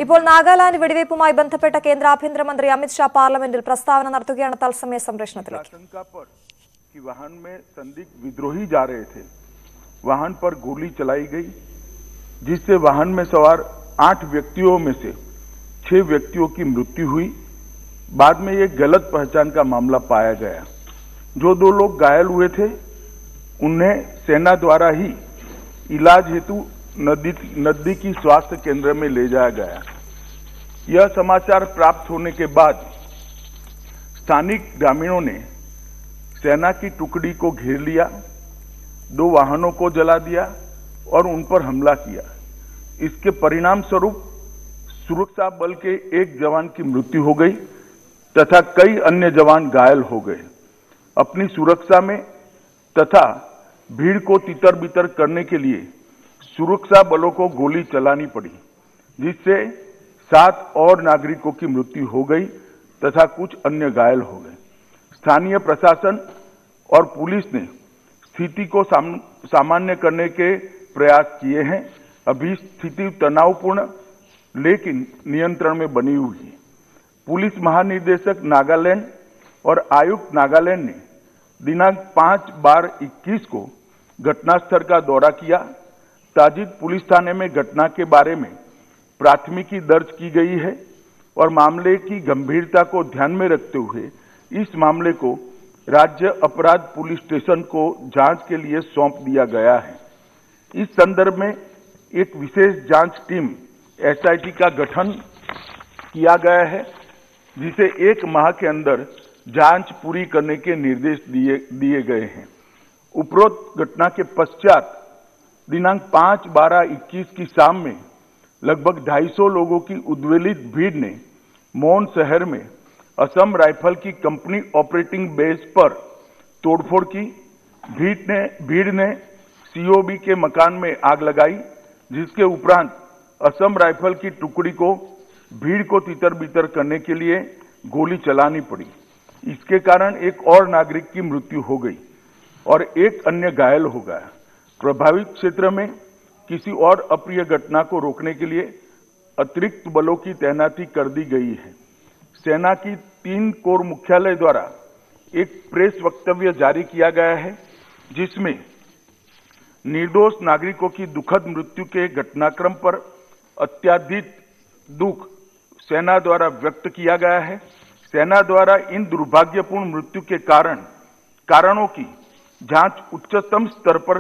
ഇപ്പോൾ നാഗാലാൻഡ് വെടിവയ്പുമായി ബന്ധപ്പെട്ട കേന്ദ്ര ആഭ്യന്തരമന്ത്രി അമിത്ഷാ പാർലമെന്റിൽ പ്രസ്താവന നടത്തുകയാണ് തത്സമയ സംപ്രേഷണത്തിലേക്ക് आशंका पर कि वाहन में संदिग्ध विद्रोही जा रहे थे वाहन पर गोली चलाई गई जिससे वाहन में सवार आठ व्यक्तियों में से छह व्यक्तियों की मृत्यु हुई बाद में ये गलत पहचान का मामला पाया गया जो दो लोग घायल हुए थे उन्हें सेना द्वारा ही इलाज हेतु नजदीक नजदीकी स्वास्थ्य केंद्र में ले जाया गया यह समाचार प्राप्त होने के बाद स्थानिक ग्रामीणों ने सेना की टुकड़ी को घेर लिया दो वाहनों को जला दिया और उन पर हमला किया इसके परिणाम स्वरूप सुरक्षा बल के एक जवान की मृत्यु हो गई तथा कई अन्य जवान घायल हो गए अपनी सुरक्षा में तथा भीड़ को तितर बितर करने के लिए सुरक्षा बलों को गोली चलानी पड़ी जिससे सात और नागरिकों की मृत्यु हो गई तथा कुछ अन्य घायल हो गए स्थानीय प्रशासन और पुलिस ने स्थिति को साम, सामान्य करने के प्रयास किए हैं अभी स्थिति तनावपूर्ण लेकिन नियंत्रण में बनी हुई है पुलिस महानिदेशक नागालैंड और आयुक्त नागालैंड ने दिनांक पांच बार 21 को घटनास्थल का दौरा किया ताजिद पुलिस थाने में घटना के बारे में प्राथमिकी दर्ज की गई है और मामले की गंभीरता को ध्यान में रखते हुए इस मामले को राज्य अपराध पुलिस स्टेशन को जांच के लिए सौंप दिया गया है इस संदर्भ में एक विशेष जांच टीम एसआईटी का गठन किया गया है जिसे एक माह के अंदर जांच पूरी करने के निर्देश दिए दिए गए हैं उपरोक्त घटना के पश्चात दिनांक पांच बारह इक्कीस की शाम में लगभग 250 लोगों की उद्वेलित भीड़ ने मोन शहर में असम राइफल की कंपनी ऑपरेटिंग बेस पर तोड़फोड़ की भीड़ ने भीड़ ने सीओबी के मकान में आग लगाई जिसके उपरांत असम राइफल की टुकड़ी को भीड़ को तितर बितर करने के लिए गोली चलानी पड़ी इसके कारण एक और नागरिक की मृत्यु हो गई और एक अन्य घायल हो गया प्रभावित क्षेत्र में किसी और अप्रिय घटना को रोकने के लिए अतिरिक्त बलों की तैनाती कर दी गई है सेना की तीन कोर मुख्यालय द्वारा एक प्रेस वक्तव्य जारी किया गया है जिसमें निर्दोष नागरिकों की दुखद मृत्यु के घटनाक्रम पर अत्याधिक दुख सेना द्वारा व्यक्त किया गया है सेना द्वारा इन दुर्भाग्यपूर्ण मृत्यु के कारण कारणों की जांच उच्चतम स्तर पर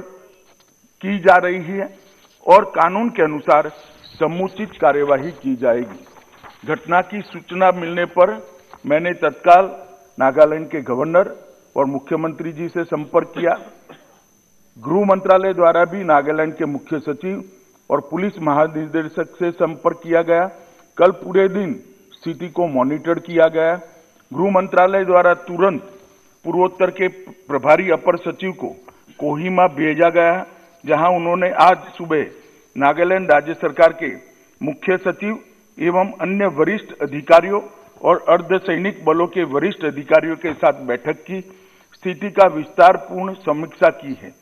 की जा रही है और कानून के अनुसार समुचित कार्यवाही की जाएगी घटना की सूचना मिलने पर मैंने तत्काल नागालैंड के गवर्नर और मुख्यमंत्री जी से संपर्क किया गृह मंत्रालय द्वारा भी नागालैंड के मुख्य सचिव और पुलिस महानिदेशक से संपर्क किया गया कल पूरे दिन स्थिति को मॉनिटर किया गया गृह मंत्रालय द्वारा तुरंत पूर्वोत्तर के प्रभारी अपर सचिव को कोहिमा भेजा गया जहां उन्होंने आज सुबह नागालैंड राज्य सरकार के मुख्य सचिव एवं अन्य वरिष्ठ अधिकारियों और अर्धसैनिक बलों के वरिष्ठ अधिकारियों के साथ बैठक की स्थिति का विस्तार पूर्ण समीक्षा की है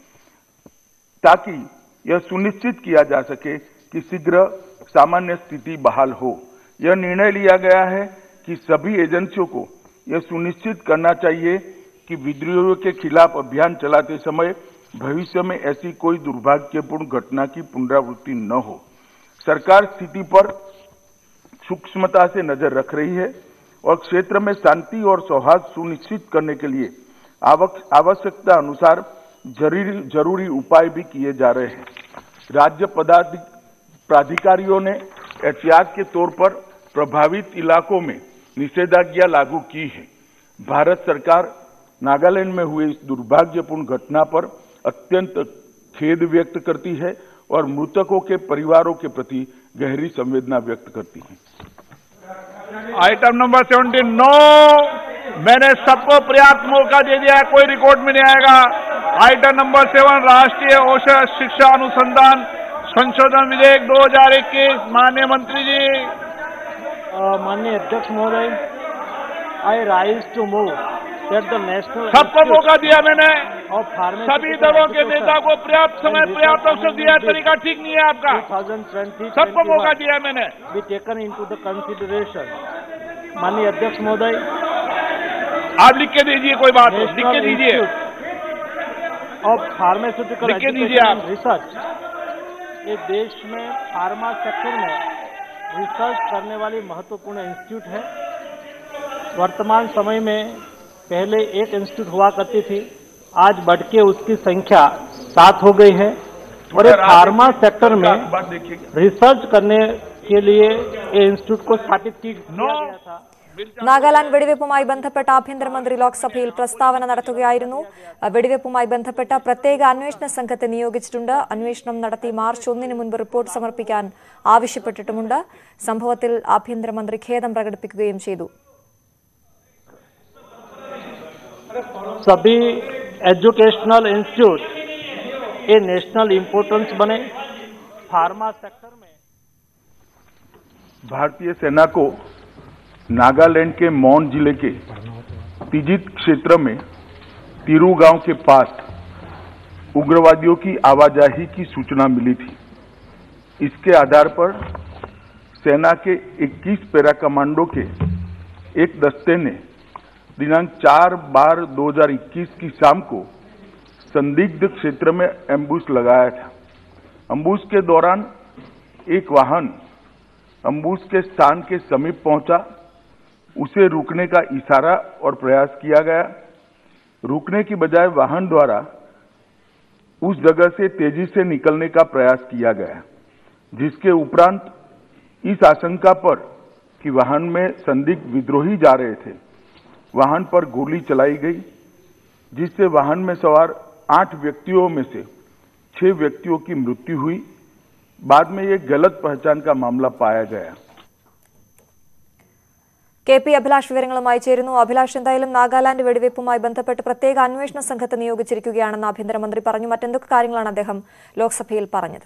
ताकि यह सुनिश्चित किया जा सके कि शीघ्र सामान्य स्थिति बहाल हो यह निर्णय लिया गया है कि सभी एजेंसियों को यह सुनिश्चित करना चाहिए कि विद्रोहियों के खिलाफ अभियान चलाते समय भविष्य में ऐसी कोई दुर्भाग्यपूर्ण घटना की पुनरावृत्ति न हो सरकार स्थिति पर सूक्ष्मता से नजर रख रही है और क्षेत्र में शांति और सौहार्द सुनिश्चित करने के लिए आवश्यकता अनुसार जरूरी जरूरी उपाय भी किए जा रहे हैं राज्य पदाधिक प्राधिकारियों ने एहतियात के तौर पर प्रभावित इलाकों में निषेधाज्ञा लागू की है भारत सरकार नागालैंड में हुए इस दुर्भाग्यपूर्ण घटना पर अत्यंत खेद व्यक्त करती है और मृतकों के परिवारों के प्रति गहरी संवेदना व्यक्त करती है आइटम नंबर सेवेंटी नो मैंने सबको पर्याप्त मौका दे दिया है कोई रिकॉर्ड में नहीं आएगा आइटम नंबर सेवन राष्ट्रीय औषध शिक्षा अनुसंधान संशोधन विधेयक 2021 माननीय मंत्री जी Uh, माननीय अध्यक्ष महोदय I rise to move that the National सबको Institute मौका दिया मैंने of Pharmaceutical सभी दलों के Education नेता को पर्याप्त समय and पर्याप्त Research अवसर दिया है Community तरीका ठीक नहीं है आपका 2020 सबको मौका दिया है मैंने be taken into the consideration. माननीय अध्यक्ष महोदय आप लिख के दीजिए कोई बात हो लिख के नेशनल दीजिए इंस्टीट्यूट ऑफ फार्मास्यूटिकल लिख के दीजिए एजुकेशन आप। एंड रिसर्च ये देश में फार्मा सेक्टर में रिसर्च करने वाली महत्वपूर्ण इंस्टीट्यूट है वर्तमान समय में पहले एक इंस्टीट्यूट हुआ करती थी आज बढ़ के उसकी संख्या सात हो गई है और ये अगर आप फार्मा एक- सेक्टर में बात देखिए रिसर्च करने के लिए ये इंस्टीट्यूट को स्थापित की किया नो गया था നാഗാലാൻഡ് വെടിവെപ്പുമായി ബന്ധപ്പെട്ട ആഭ്യന്തരമന്ത്രി ലോക്സഭയിൽ പ്രസ്താവന നടത്തുകയായിരുന്നു അഹ് വെടിവെപ്പുമായി ബന്ധപ്പെട്ട പ്രത്യേക അന്വേഷണ സംഘത്തെ നിയോഗിച്ചിട്ടുണ്ട് അന്വേഷണം നടത്തി മാർച്ച് ഒന്നിന് മുൻപ് റിപ്പോർട്ട് സമർപ്പിക്കാൻ ആവശ്യപ്പെട്ടിട്ടുമുണ്ട് സംഭവത്തിൽ ആഭ്യന്തരമന്ത്രി ഖേദം പ്രകടിപ്പിക്കുകയും ചെയ്തു सभी एजुकेशनल इंस्टीट्यूट ये नेशनल इम्पोर्टेंस बने फार्मा सेक्टर में भारतीय सेना को नागालैंड के मौन जिले के पिजित क्षेत्र में तिरू गांव के पास उग्रवादियों की आवाजाही की सूचना मिली थी इसके आधार पर सेना के 21 पैरा कमांडो के एक दस्ते ने दिनांक 4 बार 2021 की शाम को संदिग्ध क्षेत्र में एम्बुश लगाया था अम्बुश के दौरान एक वाहन अम्बुश के स्थान के समीप पहुंचा उसे रुकने का इशारा और प्रयास किया गया रुकने की बजाय वाहन द्वारा उस जगह से तेजी से निकलने का प्रयास किया गया जिसके उपरांत इस आशंका पर कि वाहन में संदिग्ध विद्रोही जा रहे थे वाहन पर गोली चलाई गई जिससे वाहन में सवार आठ व्यक्तियों में से छह व्यक्तियों की मृत्यु हुई बाद में ये गलत पहचान का मामला पाया गया കെ പി അഭിലാഷ് വിവരങ്ങളുമായി ചേരുന്നു അഭിലാഷ് എന്തായാലും നാഗാലാൻഡ് വെടിവെപ്പുമായി ബന്ധപ്പെട്ട് പ്രത്യേക അന്വേഷണ സംഘത്തെ നിയോഗിച്ചിരിക്കുകയാണെന്ന് ആഭ്യന്തരമന്ത്രി പറഞ്ഞു മറ്റെന്തൊക്കെ കാര്യങ്ങളാണ് അദ്ദേഹം ലോക്സഭയിൽ പറഞ്ഞത്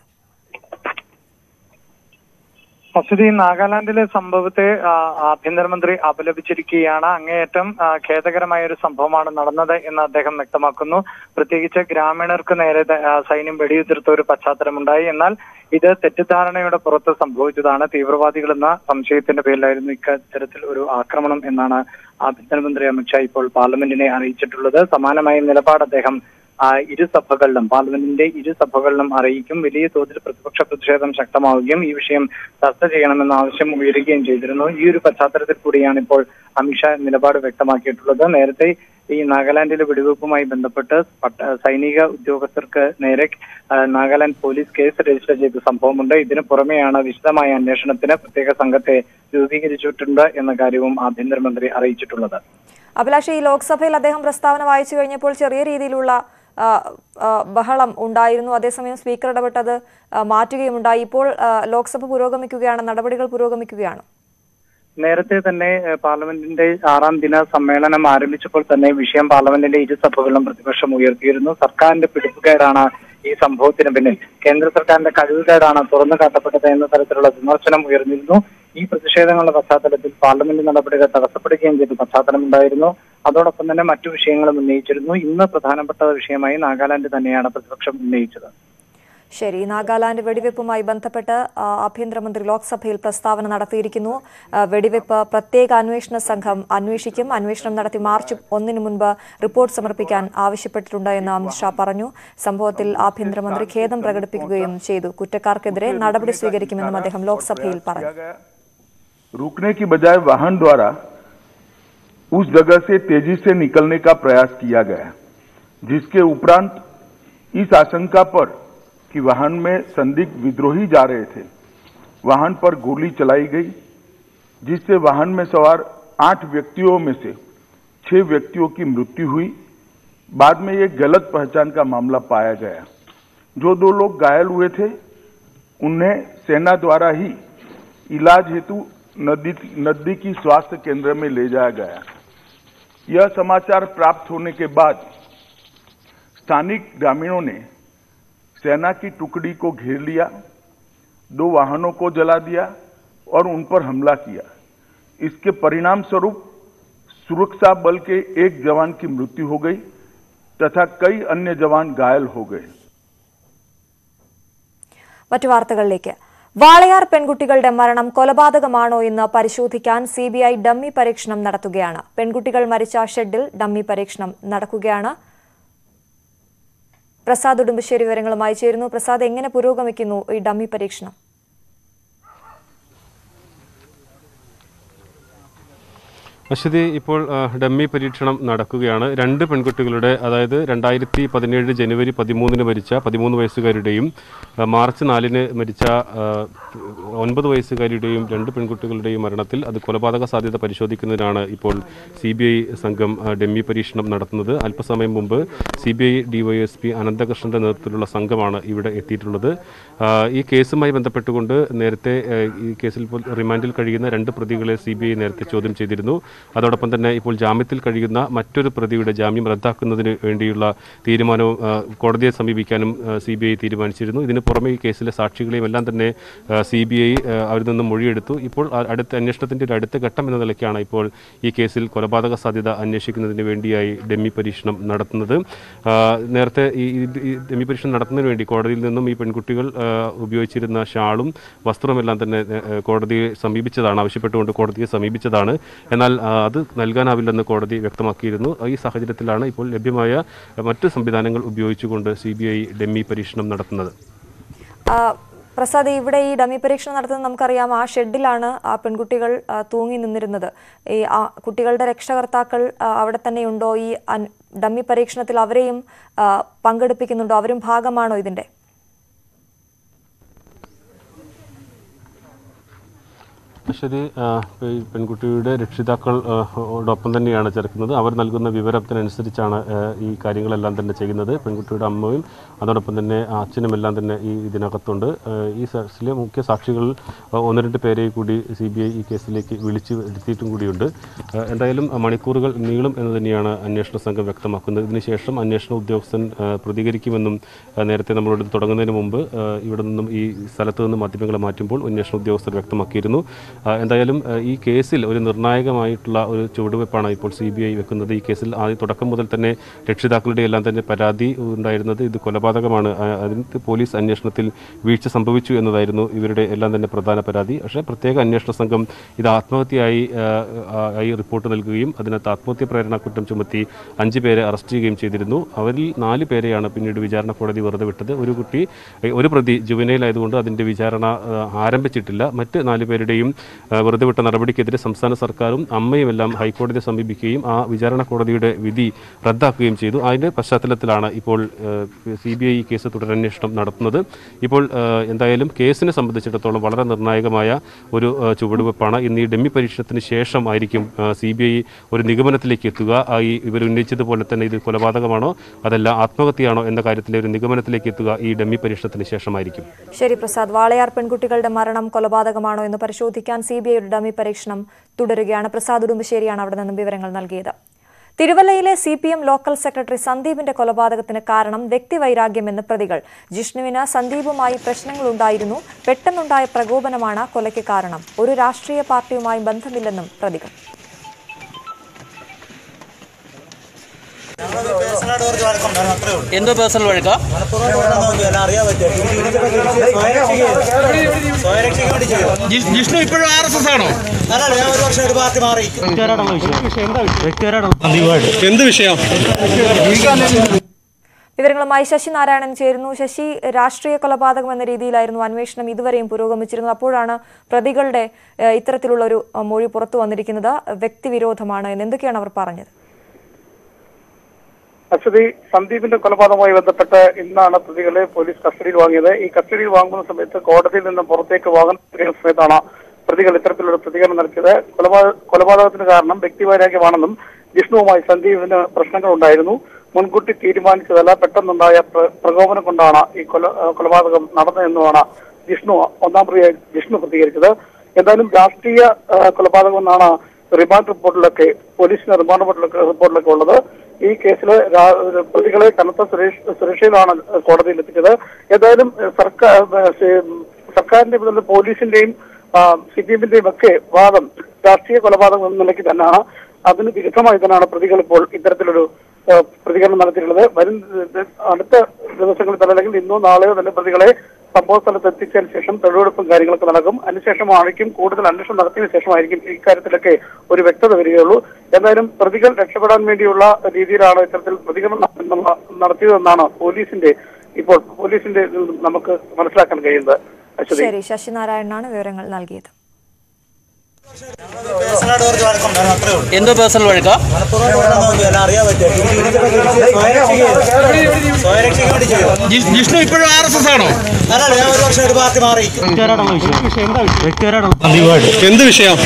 വസ്തുതി നാഗാലാൻഡിലെ സംഭവത്തെ ആ, ആഭ്യന്തരമന്ത്രി അപലപിച്ചിരിക്കുകയാണ് അങ്ങേയറ്റം ആ, ഖേദകരമായ ഒരു സംഭവമാണ് നടന്നത് എന്ന് അദ്ദേഹം വ്യക്തമാക്കുന്നു പ്രത്യേകിച്ച് ഗ്രാമീണർക്ക് നേരെ ത- ആ, സൈന്യം വെടിയുതിർത്ത ഒരു പശ്ചാത്തലമുണ്ടായി എന്നാൽ ഇത് തെറ്റിദ്ധാരണയുടെ പുറത്ത് സംഭവിച്ചതാണ് തീവ്രവാദികൾ എന്ന സംശയത്തിന്റെ പേരിലായിരുന്നു ഇത്തരത്തിൽ ഒരു ആക്രമണം എന്നാണ് ആഭ്യന്തരമന്ത്രി അമിത്ഷാ ഇപ്പോൾ പാർലമെന്റിനെ അറിയിച്ചിട്ടുള്ളത് സമാനമായ നിലപാട് അദ്ദേഹം ആ, ഇരു സഭകളിലും പാർലമെന്റിന്റെ ഇരു സഭകളിലും അറിയിക്കും വലിയ തോതിൽ പ്രതിപക്ഷ പ്രതിഷേധം ശക്തമാവുകയും ഈ വിഷയം ചർച്ച ചെയ്യണമെന്ന ആവശ്യം ഉയരുകയും ചെയ്തിരുന്നു ഈ ഒരു പശ്ചാത്തലത്തിൽ കൂടിയാണ് ഇപ്പോൾ അമിത്ഷാ നിലപാട് വ്യക്തമാക്കിയിട്ടുള്ളത് നേരത്തെ ഈ നാഗാലാൻഡിലെ വെടിവെപ്പുമായി ബന്ധപ്പെട്ട് പട്ട- സൈനിക ഉദ്യോഗസ്ഥർക്ക് നേരെ ആ, നാഗാലാൻഡ് പോലീസ് കേസ് രജിസ്റ്റർ ചെയ്ത സംഭവമുണ്ട് ഇതിനു പുറമെയാണ് വിശദമായ അന്വേഷണത്തിന് പ്രത്യേക സംഘത്തെ രൂപീകരിച്ചിട്ടുണ്ട് എന്ന കാര്യവും ആഭ്യന്തരമന്ത്രി അറിയിച്ചിട്ടുള്ളത് അഭിലാഷ് ഈ ലോക്സഭയിൽ അദ്ദേഹം പ്രസ്താവന വായിച്ചു കഴിഞ്ഞപ്പോൾ ചെറിയ രീതിയിലുള്ള ആ, ആ, ബഹളം ഉണ്ടായിരുന്നു അതേസമയം സ്പീക്കർ ഇടപെട്ടത് ആ, മാറ്റുകയുമുണ്ടായി ഇപ്പോൾ ആ, ലോക്സഭ പുരോഗമിക്കുകയാണ് നടപടികൾ പുരോഗമിക്കുകയാണ് നേരത്തെ തന്നെ ഏഹ്, പാർലമെന്റിന്റെ ആറാം ദിന സമ്മേളനം ആരംഭിച്ചപ്പോൾ തന്നെ വിഷയം പാർലമെന്റിന്റെ ഇരു സഭകളിലും പ്രതിപക്ഷം ഉയർത്തിയിരുന്നു സർക്കാരിന്റെ പിടിപ്പുകേടാണ് ഈ സംഭവത്തിന് പിന്നിൽ കേന്ദ്ര സർക്കാരിന്റെ കഴിവുകേടാണ് തുറന്നു കാട്ടപ്പെട്ടത് എന്ന തരത്തിലുള്ള വിമർശനം ഉയർന്നിരുന്നു ഈ പ്രതിഷേധങ്ങളുടെ പശ്ചാത്തലത്തിൽ പാർലമെന്റ് നടപടികൾ തടസ്സപ്പെടുകയും ചെയ്ത പശ്ചാത്തലമുണ്ടായിരുന്നു അതോടൊപ്പം തന്നെ മറ്റു വിഷയങ്ങളും ഉന്നയിച്ചിരുന്നു ഇന്ന് പ്രധാനപ്പെട്ട വിഷയമായി നാഗാലാൻഡ് തന്നെയാണ് പ്രതിപക്ഷം ഉന്നയിച്ചത് ശരി നാഗാലാൻഡ് വെടിവെപ്പുമായി ബന്ധപ്പെട്ട് ആ, ആഭ്യന്തരമന്ത്രി ലോക്സഭയിൽ പ്രസ്താവന നടത്തിയിരിക്കുന്നു ആ, വെടിവെപ്പ് പ്രത്യേക അന്വേഷണ സംഘം അന്വേഷിക്കും അന്വേഷണം നടത്തി മാർച്ച് ഒന്നിന് മുൻപ് റിപ്പോർട്ട് സമർപ്പിക്കാൻ ആവശ്യപ്പെട്ടിട്ടുണ്ട് എന്ന് അമിത്ഷാ പറഞ്ഞു സംഭവത്തിൽ ആഭ്യന്തരമന്ത്രി ഖേദം പ്രകടിപ്പിക്കുകയും ചെയ്തു കുറ്റക്കാർക്കെതിരെ നടപടി സ്വീകരിക്കുമെന്നും അദ്ദേഹം ലോക്സഭയിൽ പറഞ്ഞു किया गया रुकने की बजाय वाहन द्वारा उस जगह से तेजी से निकलने का प्रयास किया गया जिसके उपरांत इस आशंका पर कि वाहन में संदिग्ध विद्रोही जा रहे थे वाहन पर गोली चलाई गई जिससे वाहन में सवार आठ व्यक्तियों में से छह व्यक्तियों की मृत्यु हुई बाद में ये गलत पहचान का मामला पाया गया जो दो लोग घायल हुए थे उन्हें सेना द्वारा ही इलाज हेतु नजदीक- नजदीकी स्वास्थ्य केंद्र में ले जाया गया यह समाचार प्राप्त होने के बाद स्थानिक ग्रामीणों ने सेना की टुकड़ी को घेर लिया दो वाहनों को जला दिया और उन पर हमला किया इसके परिणाम स्वरूप सुरक्षा बल के एक जवान की मृत्यु हो गई तथा कई अन्य जवान घायल हो गए മറ്റു വാർത്തകളിലേക്ക് വാളയാർ പെൺകുട്ടികളുടെ മരണം കൊലപാതകമാണോ എന്ന് പരിശോധിക്കാൻ സി ബി ഐ ഡമ്മി പരീക്ഷണം നടത്തുകയാണ് പെൺകുട്ടികൾ മരിച്ച ഷെഡിൽ ഡമ്മി പരീക്ഷണം നടക്കുകയാണ് പ്രസാദ് ഉടുമ്പശ്ശേരി വിവരങ്ങളുമായി ചേരുന്നു പ്രസാദ് എങ്ങനെ പുരോഗമിക്കുന്നു ഈ ഡമ്മി പരീക്ഷണം അശ്വതി ഇപ്പോൾ ആ, ഡമ്മി പരീക്ഷണം നടക്കുകയാണ് രണ്ട് പെൺകുട്ടികളുടെ അതായത് രണ്ടായിരത്തി പതിനേഴ് ജനുവരി പതിമൂന്നിന് മരിച്ച പതിമൂന്ന് വയസ്സുകാരുടെയും ആ, മാർച്ച് നാലിന് മരിച്ച ആ, ഒൻപത് വയസ്സുകാരിയുടെയും രണ്ട് പെൺകുട്ടികളുടെയും മരണത്തിൽ അത് കൊലപാതക സാധ്യത പരിശോധിക്കുന്നതിനാണ് ഇപ്പോൾ സി ബി ഐ സംഘം ആ, ഡമ്മി പരീക്ഷണം നടത്തുന്നത് അല്പസമയം മുമ്പ് സി ബി ഐ ഡിവൈഎസ്പി അനന്തകൃഷ്ണന്റെ നേതൃത്വത്തിലുള്ള സംഘമാണ് ഇവിടെ എത്തിയിട്ടുള്ളത് ആ, ഈ കേസുമായി ബന്ധപ്പെട്ടുകൊണ്ട് നേരത്തെ ആ, ഈ കേസിൽ ഇപ്പോൾ റിമാൻഡിൽ കഴിയുന്ന രണ്ട് പ്രതികളെ സി ബി ഐ നേരത്തെ ചോദ്യം ചെയ്തിരുന്നു അതോടൊപ്പം തന്നെ ഇപ്പോൾ ജാമ്യത്തിൽ കഴിയുന്ന മറ്റൊരു പ്രതിയുടെ ജാമ്യം റദ്ദാക്കുന്നതിന് വേണ്ടിയുള്ള തീരുമാനവും ആ, കോടതിയെ സമീപിക്കാനും സി ബി ഐ തീരുമാനിച്ചിരുന്നു ഇതിന് പുറമെ ഈ കേസിലെ സാക്ഷികളെയും എല്ലാം തന്നെ സി ബി ഐ അവരിൽ നിന്നും മൊഴിയെടുത്തു ഇപ്പോൾ ആ അടുത്ത അന്വേഷണത്തിന്റെ ഒരു അടുത്ത ഘട്ടം എന്ന നിലയ്ക്കാണ് ഇപ്പോൾ ഈ കേസിൽ കൊലപാതക സാധ്യത അന്വേഷിക്കുന്നതിന് വേണ്ടിയായി ഡെമ്മി പരീക്ഷണം നടത്തുന്നത് ആ, നേരത്തെ ഈ ഈ- ഈ ഡെമ്മി പരീക്ഷണം നടത്തുന്നതിന് വേണ്ടി കോടതിയിൽ നിന്നും ഈ പെൺകുട്ടികൾ ആ, ഉപയോഗിച്ചിരുന്ന ഷാളും വസ്ത്രമെല്ലാം തന്നെ ആ, കോടതിയെ സമീപിച്ചതാണ് ആവശ്യപ്പെട്ടുകൊണ്ട് കോടതിയെ സമീപിച്ചതാണ് എന്നാൽ ആ, അത് നൽകാനാവില്ലെന്ന് കോടതി വ്യക്തമാക്കിയിരുന്നു ഈ സാഹചര്യത്തിലാണ് ഇപ്പോൾ ലഭ്യമായ മറ്റ് സംവിധാനങ്ങൾ ഉപയോഗിച്ചുകൊണ്ട് സി ബി ഐ ഡെമ്മി പരീക്ഷണം നടത്തുന്നത് ആ, പ്രസാദ് ഇവിടെ ഈ ഡമ്മി പരീക്ഷണം നടത്തുന്നത് നമുക്കറിയാം ആ ഷെഡിലാണ് ആ പെൺകുട്ടികൾ ആ, തൂങ്ങി നിന്നിരുന്നത് ഈ ആ കുട്ടികളുടെ രക്ഷകർത്താക്കൾ ആ, അവിടെ തന്നെയുണ്ടോ ഈ അൻ- ഡമ്മി പരീക്ഷണത്തിൽ അവരെയും ആ, പങ്കെടുപ്പിക്കുന്നുണ്ടോ അവരും ഭാഗമാണോ ഇതിന്റെ ശരി ആ, ഈ പെൺകുട്ടിയുടെ രക്ഷിതാക്കൾ ആ, ഓടൊപ്പം തന്നെയാണ് ചേർക്കുന്നത് അവർ നൽകുന്ന വിവരത്തിനനുസരിച്ചാണ് ആ, ഈ കാര്യങ്ങളെല്ലാം തന്നെ ചെയ്യുന്നത് പെൺകുട്ടിയുടെ അമ്മയും അതോടൊപ്പം തന്നെ അച്ഛനും എല്ലാം തന്നെ ഈ ഇതിനകത്തുണ്ട് ആ, ഈ കേസിലെ മുഖ്യ സാക്ഷികൾ ആ, ഒന്ന് രണ്ട് പേരെ കൂടി സി ബി ഐ ഈ കേസിലേക്ക് വിളിച്ചു വരുത്തിയിട്ടും കൂടിയുണ്ട് ആ, എന്തായാലും ആ, മണിക്കൂറുകൾ നീളും എന്ന് തന്നെയാണ് അന്വേഷണ സംഘം വ്യക്തമാക്കുന്നത് ഇതിനുശേഷം അന്വേഷണ ഉദ്യോഗസ്ഥൻ ആ, പ്രതികരിക്കുമെന്നും ആ, നേരത്തെ നമ്മളോട് തുടങ്ങുന്നതിന് മുമ്പ് ആ, ഇവിടെ നിന്നും ഈ സ്ഥലത്ത് നിന്ന് മാധ്യമങ്ങളെ മാറ്റുമ്പോൾ അന്വേഷണ ഉദ്യോഗസ്ഥർ വ്യക്തമാക്കിയിരുന്നു ആ, എന്തായാലും ആ, ഈ കേസിൽ ഒരു നിർണായകമായിട്ടുള്ള ഒരു ചുവടുവെപ്പാണ് ഇപ്പോൾ സി ബി ഐ വെക്കുന്നത് ഈ കേസിൽ ആദ്യ തുടക്കം മുതൽ തന്നെ രക്ഷിതാക്കളുടെ എല്ലാം തന്നെ പരാതി ഉണ്ടായിരുന്നത് ഇത് കൊലപാതകമാണ് ആ, അതിന് പോലീസ് അന്വേഷണത്തിൽ വീഴ്ച സംഭവിച്ചു എന്നതായിരുന്നു ഇവരുടെ എല്ലാം തന്നെ പ്രധാന പരാതി പക്ഷേ പ്രത്യേക അന്വേഷണ സംഘം ഇത് ആത്മഹത്യയായി ആ, ആ, ആയി റിപ്പോർട്ട് നൽകുകയും അതിനകത്ത് ആത്മഹത്യ പ്രേരണ കുറ്റം ചുമത്തി അഞ്ച് പേരെ അറസ്റ്റ് ചെയ്യുകയും ചെയ്തിരുന്നു അവരിൽ നാല് പേരെയാണ് പിന്നീട് വിചാരണ കോടതി വെറുതെ വിട്ടത് ഒരു കുട്ടി ഏ, ഒരു പ്രതി ജുവനയിലായതുകൊണ്ട് അതിൻ്റെ വിചാരണ ആ, ആരംഭിച്ചിട്ടില്ല മറ്റ് നാല് പേരുടെയും ആ, വെറുതെ വിട്ട നടപടിക്കെതിരെ സംസ്ഥാന സർക്കാരും അമ്മയും എല്ലാം ഹൈക്കോടതിയെ സമീപിക്കുകയും ആ വിചാരണ കോടതിയുടെ വിധി റദ്ദാക്കുകയും ചെയ്തു അതിൻ്റെ പശ്ചാത്തലത്തിലാണ് ഇപ്പോൾ സി ബി ഐ കേസ് തുടരന്വേഷണം നടത്തുന്നത് ഇപ്പോൾ ആ, എന്തായാലും കേസിനെ സംബന്ധിച്ചിടത്തോളം വളരെ നിർണായകമായ ഒരു ആ, ചുവടുവെപ്പാണ് ഇന്ന് ഈ ഡെമ്മി പരീക്ഷണത്തിന് ശേഷം ആയിരിക്കും സി ബി ഐ ഒരു നിഗമനത്തിലേക്ക് എത്തുക ആ, ഈ ഇവർ ഉന്നയിച്ചതുപോലെ തന്നെ ഇത് കൊലപാതകമാണോ അതല്ല ആത്മഹത്യയാണോ എന്ന കാര്യത്തിലെ ഒരു നിഗമനത്തിലേക്ക് എത്തുക ഈ ഡെമ്മി പരീക്ഷണത്തിന് ശേഷമായിരിക്കും ശരി പ്രസാദ് വാളയാർ പെൺകുട്ടികളുടെ മരണം കൊലപാതകമാണോ എന്ന് പരിശോധിക്കാൻ സി ബി ഐയുടെ ഡമ്മി പരീക്ഷണം തുടരുകയാണ് പ്രസാദ് ഉടുമ്പശ്ശേരിയാണ് അവിടെ നിന്നും വിവരങ്ങൾ നൽകിയത് തിരുവല്ലയിലെ C P M local secretary സന്ദീപിന്റെ കൊലപാതകത്തിന് കാരണം വ്യക്തിവൈരാഗ്യമെന്ന് പ്രതികൾ ജിഷ്ണുവിന് സന്ദീപുമായി പ്രശ്നങ്ങളുണ്ടായിരുന്നു പെട്ടെന്നുണ്ടായ പ്രകോപനമാണ് കൊലയ്ക്ക് കാരണം ഒരു രാഷ്ട്രീയ പാർട്ടിയുമായി ബന്ധമില്ലെന്നും പ്രതികൾ എന്തോ പേഴ്സണൽ വഴക്കാ ജി- ജിഷ്ണു ഇപ്പോഴും ആർ എസ് എസ് ആണോ എന്ത് വിഷയം വിവരങ്ങളുമായി ശശി നാരായണൻ ചേരുന്നു ശശി രാഷ്ട്രീയ കൊലപാതകം എന്ന രീതിയിലായിരുന്നു അന്വേഷണം ഇതുവരെയും പുരോഗമിച്ചിരുന്നത് അപ്പോഴാണ് പ്രതികളുടെ ഏഹ്, ഇത്തരത്തിലുള്ള ഒരു ഏഹ്, മൊഴി പുറത്തു വന്നിരിക്കുന്നത് വ്യക്തിവിരോധമാണ് എന്ന് എന്തൊക്കെയാണ് അവർ പറഞ്ഞത് അശ്വതി സന്ദീപിന്റെ കൊലപാതകവുമായി ബന്ധപ്പെട്ട് ഇന്നാണ് പ്രതികളെ പോലീസ് കസ്റ്റഡിയിൽ വാങ്ങിയത് ഈ കസ്റ്റഡിയിൽ വാങ്ങുന്ന സമയത്ത് കോടതിയിൽ നിന്ന് പുറത്തേക്ക് വാങ്ങുന്ന സമയത്താണ് പ്രതികൾ ഇത്തരത്തിലുള്ള പ്രതികരണം നടത്തിയത് കൊലപാതക കൊലപാതകത്തിന് കാരണം വ്യക്തിവൈരാഗ്യമാണെന്നും ജിഷ്ണുവുമായി സന്ദീപിന് പ്രശ്നങ്ങൾ ഉണ്ടായിരുന്നു മുൻകൂട്ടി തീരുമാനിച്ചതല്ല പെട്ടെന്നുണ്ടായ പ്ര- പ്രകോപനം കൊണ്ടാണ് ഈ കൊല ആ, കൊലപാതകം നടന്നതെന്നുമാണ് ജിഷ്ണു ഒന്നാം പ്രതിയായി ജിഷ്ണു പ്രതികരിച്ചത് എന്തായാലും രാഷ്ട്രീയ ആ, കൊലപാതകം എന്നാണ് റിമാൻഡ് റിപ്പോർട്ടിലൊക്കെ പോലീസിന്റെ റിമാൻഡ് റിപ്പോർട്ടിലൊക്കെ റിപ്പോർട്ടിലൊക്കെ ഉള്ളത് ഈ കേസിൽ പ്രതികളെ കനത്ത സുരക്ഷ സുരക്ഷയിലാണ് കോടതിയിൽ എത്തിച്ചത് ഏതായാലും സർക്കാർ സർക്കാരിന്റെ മുതൽ പോലീസിന്റെയും സി പി എമ്മിന്റെയും ഒക്കെ വാദം രാഷ്ട്രീയ കൊലപാതകം എന്ന നിലയ്ക്ക് തന്നെയാണ് അതിന് വിരുദ്ധമായി തന്നെയാണ് പ്രതികൾ ഇപ്പോൾ ഇത്തരത്തിലൊരു ആ, പ്രതികരണം നടത്തിയിട്ടുള്ളത് വരും ദ- അടുത്ത ദിവസങ്ങളിൽ തന്നെ അല്ലെങ്കിൽ ഇന്നോ നാളെയോ തന്നെ പ്രതികളെ സംഭവ സ്ഥലത്ത് എത്തിച്ചതിന് ശേഷം തെളിവെടുപ്പും കാര്യങ്ങളൊക്കെ നടക്കും അതിനുശേഷമായിരിക്കും കൂടുതൽ അന്വേഷണം നടത്തിയതിനു ശേഷമായിരിക്കും ഇക്കാര്യത്തിലൊക്കെ ഒരു വ്യക്തത വരികയുള്ളൂ എന്തായാലും പ്രതികൾ രക്ഷപ്പെടാൻ വേണ്ടിയുള്ള രീതിയിലാണ് ഇത്തരത്തിൽ പ്രതികരണം നട- നടത്തിയതെന്നാണ് പോലീസിന്റെ ഇപ്പോൾ പോലീസിന്റെ ഇതിൽ നിന്ന് നമുക്ക് മനസ്സിലാക്കാൻ കഴിയുന്നത് അശ്വതി ശരി ശശിനാരായണനാണ് വിവരങ്ങൾ നൽകിയത് എന്തോ പേഴ്സണൽ വഴക്കാ ജി- ജിഷ്ണു ഇപ്പോഴും ആർ എസ് എസ് ആണോ എന്ത് വിഷയം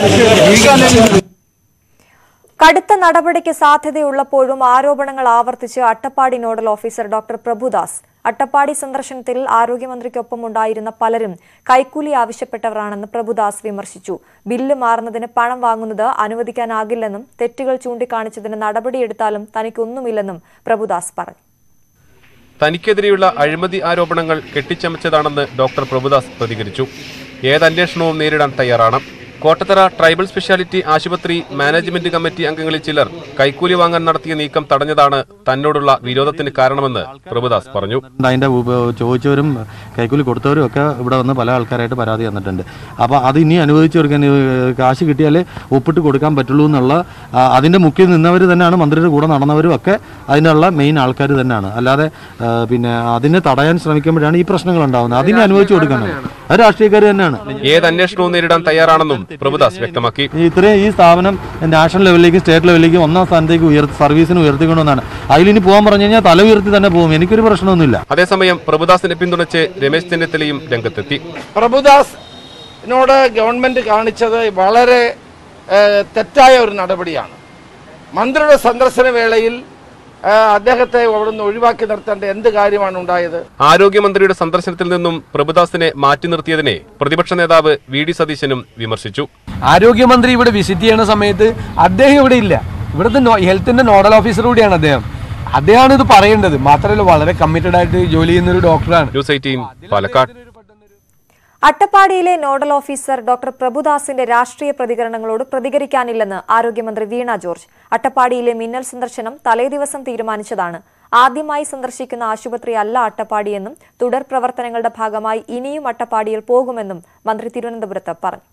കടുത്ത നടപടിക്ക് സാധ്യതയുള്ളപ്പോഴും ആരോപണങ്ങൾ ആവർത്തിച്ച് Attappadi nodal officer doctor Prabhudas Attappadi സന്ദർശനത്തിൽ ആരോഗ്യമന്ത്രിക്കൊപ്പം ഉണ്ടായിരുന്ന പലരും കൈക്കൂലി ആവശ്യപ്പെട്ടവരാണെന്ന് പ്രഭുദാസ് വിമർശിച്ചു ബില്ല് മാറുന്നതിന് പണം വാങ്ങുന്നത് അനുവദിക്കാനാകില്ലെന്നും തെറ്റുകൾ ചൂണ്ടിക്കാണിച്ചതിന് നടപടിയെടുത്താലും തനിക്കൊന്നുമില്ലെന്നും പ്രഭുദാസ് പറഞ്ഞു തനിക്കെതിരെയുള്ള അഴിമതി ആരോപണങ്ങൾ കെട്ടിച്ചമച്ചതാണെന്ന് ഡോക്ടർ പ്രഭുദാസ് പ്രതികരിച്ചു ഏതന്വേഷണവും നേരിടാൻ തയ്യാറാണ് കോട്ടത്തറ ട്രൈബൽ സ്പെഷ്യാലിറ്റി ആശുപത്രി മാനേജ്മെന്റ് കമ്മിറ്റി അംഗങ്ങളിൽ ചിലർ കൈക്കൂലി വാങ്ങാൻ നടത്തിയ നീക്കം തടഞ്ഞതാണ് തന്നോടുള്ള വിരോധത്തിന് കാരണമെന്ന് പ്രഭുദാസ് പറഞ്ഞു അതിൻ്റെ ചോദിച്ചവരും കൈക്കൂലി കൊടുത്തവരും ഒക്കെ ഇവിടെ വന്ന് പല ആൾക്കാരായിട്ട് പരാതി തന്നിട്ടുണ്ട് അപ്പോൾ അത് ഇനി അനുവദിച്ചു കൊടുക്കാൻ ഏഹ്, കാശ് കിട്ടിയാലേ ഒപ്പിട്ട് കൊടുക്കാൻ പറ്റുള്ളൂ എന്നുള്ള ആ, അതിൻ്റെ മുക്കിൽ നിന്നവർ തന്നെയാണ് മന്ത്രിയുടെ കൂടെ നടന്നവരും ഒക്കെ അതിനുള്ള മെയിൻ ആൾക്കാർ തന്നെയാണ് അല്ലാതെ ആ, പിന്നെ അതിനെ തടയാൻ ശ്രമിക്കുമ്പോഴാണ് ഈ പ്രശ്നങ്ങൾ ഉണ്ടാകുന്നത് അതിനെ അനുവദിച്ചു കൊടുക്കാനാണ് അത് രാഷ്ട്രീയക്കാർ തന്നെയാണ് ഏത് അന്വേഷണവും നേരിടാൻ തയ്യാറാണെന്നും പ്രഭുദാസ് വ്യക്തമാക്കി ഈ ഇത്രയും ഈ സ്ഥാപനം നാഷണൽ ലെവലിലേക്കും സ്റ്റേറ്റ് ലെവലിലേക്കും ഒന്നാം സ്ഥാനത്തേക്ക് ഉയർത്തി സർവീസിന് ഉയർത്തിക്കൊണ്ടുവന്നാണ് അതിലിനി പോകാൻ പറഞ്ഞു കഴിഞ്ഞാൽ തല ഉയർത്തി തന്നെ പോകും എനിക്കൊരു പ്രശ്നമൊന്നുമില്ല അതേസമയം പ്രഭുദാസിനെ പിന്തുണച്ച് രമേശ് ചെന്നിത്തലയും രംഗത്തെത്തി പ്രഭുദാസിനോട് ഗവൺമെന്റ് കാണിച്ചത് വളരെ ഏഹ്, തെറ്റായ ഒരു നടപടിയാണ് മന്ത്രിയുടെ സന്ദർശന വേളയിൽ ഏഹ്, അദ്ദേഹത്തെ അവിടുന്ന് ഒഴിവാക്കി നിർത്തേണ്ട എന്ത് കാര്യമാണ് ഉണ്ടായത് ആരോഗ്യമന്ത്രിയുടെ സന്ദർശനത്തിൽ നിന്നും പ്രഭുദാസിനെ മാറ്റി നിർത്തിയതിനെ പ്രതിപക്ഷ നേതാവ് വി ഡി സതീശനും വിമർശിച്ചു ആരോഗ്യമന്ത്രി ഇവിടെ വിസിറ്റ് ചെയ്യുന്ന സമയത്ത് അദ്ദേഹം ഇവിടെ ഇല്ല ഇവിടുത്തെ നോ- ഹെൽത്തിന്റെ നോഡൽ ഓഫീസർ കൂടിയാണ് അദ്ദേഹം അദ്ദേഹമാണ് ഇത് പറയേണ്ടത് മാത്രമല്ല വളരെ കമ്മിറ്റഡ് ആയിട്ട് ജോലി ചെയ്യുന്ന ഒരു ഡോക്ടറാണ് ന്യൂസ് എയ്റ്റീൻ പാലക്കാട് അട്ടപ്പാടിയിലെ നോഡൽ ഓഫീസർ ഡോക്ടർ പ്രഭുദാസിന്റെ രാഷ്ട്രീയ പ്രതികരണങ്ങളോട് പ്രതികരിക്കാനില്ലെന്ന് ആരോഗ്യമന്ത്രി വീണ ജോർജ് അട്ടപ്പാടിയിലെ മിന്നൽ സന്ദർശനം തലേദിവസം തീരുമാനിച്ചതാണ് ആദ്യമായി സന്ദർശിക്കുന്ന ആശുപത്രി അല്ല അട്ടപ്പാടിയെന്നും തുടർ പ്രവർത്തനങ്ങളുടെ ഭാഗമായി ഇനിയും അട്ടപ്പാടിയിൽ പോകുമെന്നും മന്ത്രി തിരുവനന്തപുരത്ത് പറഞ്ഞു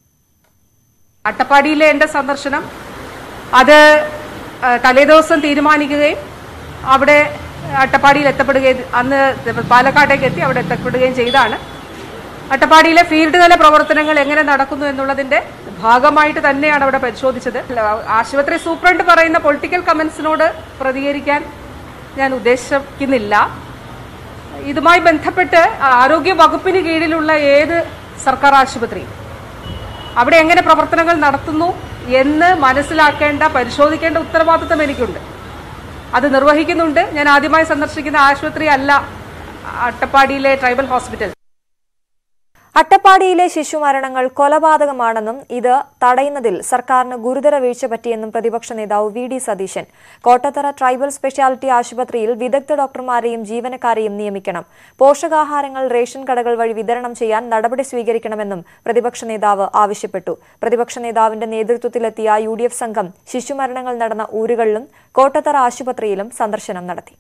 അട്ടപ്പാടിയിലെ എൻ്റെ സന്ദർശനം അത് ആ, തലേദിവസം തീരുമാനിക്കുകയും അവിടെ അട്ടപ്പാടിയിൽ എത്തപ്പെടുകയും അന്ന് പാലക്കാട്ടേക്ക് എത്തി അവിടെ എത്തപ്പെടുകയും ചെയ്താണ് അട്ടപ്പാടിയിലെ ഫീൽഡ് തല പ്രവർത്തനങ്ങൾ എങ്ങനെ നടക്കുന്നു എന്നുള്ളതിന്റെ ഭാഗമായിട്ട് തന്നെയാണ് അവിടെ പരിശോധിച്ചത് ആശുപത്രി സൂപ്രണ്ട് പറയുന്ന പൊളിറ്റിക്കൽ കമന്റ്സിനോട് പ്രതികരിക്കാൻ ഞാൻ ഉദ്ദേശിക്കുന്നില്ല ഇതുമായി ബന്ധപ്പെട്ട് ആരോഗ്യ വകുപ്പിന് കീഴിലുള്ള ഏത് സർക്കാർ ആശുപത്രിയും അവിടെ എങ്ങനെ പ്രവർത്തനങ്ങൾ നടത്തുന്നു എന്ന് മനസ്സിലാക്കേണ്ട പരിശോധിക്കേണ്ട ഉത്തരവാദിത്വം എനിക്കുണ്ട് അത് നിർവഹിക്കുന്നുണ്ട് ഞാൻ ആദ്യമായി സന്ദർശിക്കുന്ന ആശുപത്രി അല്ല അട്ടപ്പാടിയിലെ ട്രൈബൽ ഹോസ്പിറ്റൽ അട്ടപ്പാടിയിലെ ശിശുമരണങ്ങൾ കൊലപാതകമാണെന്നും ഇത് തടയുന്നതിൽ സർക്കാരിന് ഗുരുതര വീഴ്ച പറ്റിയെന്നും പ്രതിപക്ഷ നേതാവ് V D Satheesan Kottathara tribal speciality ആശുപത്രിയിൽ വിദഗ്ധ ഡോക്ടർമാരെയും ജീവനക്കാരെയും നിയമിക്കണം പോഷകാഹാരങ്ങൾ റേഷൻ കടകൾ വഴി വിതരണം ചെയ്യാൻ നടപടി സ്വീകരിക്കണമെന്നും പ്രതിപക്ഷ നേതാവ് ആവശ്യപ്പെട്ടു പ്രതിപക്ഷ നേതാവിന്റെ നേതൃത്വത്തിലെത്തിയ യു സംഘം ശിശുമരണങ്ങൾ നടന്ന ഊരുകളിലും കോട്ടത്തറ ആശുപത്രിയിലും സന്ദർശനം നടത്തി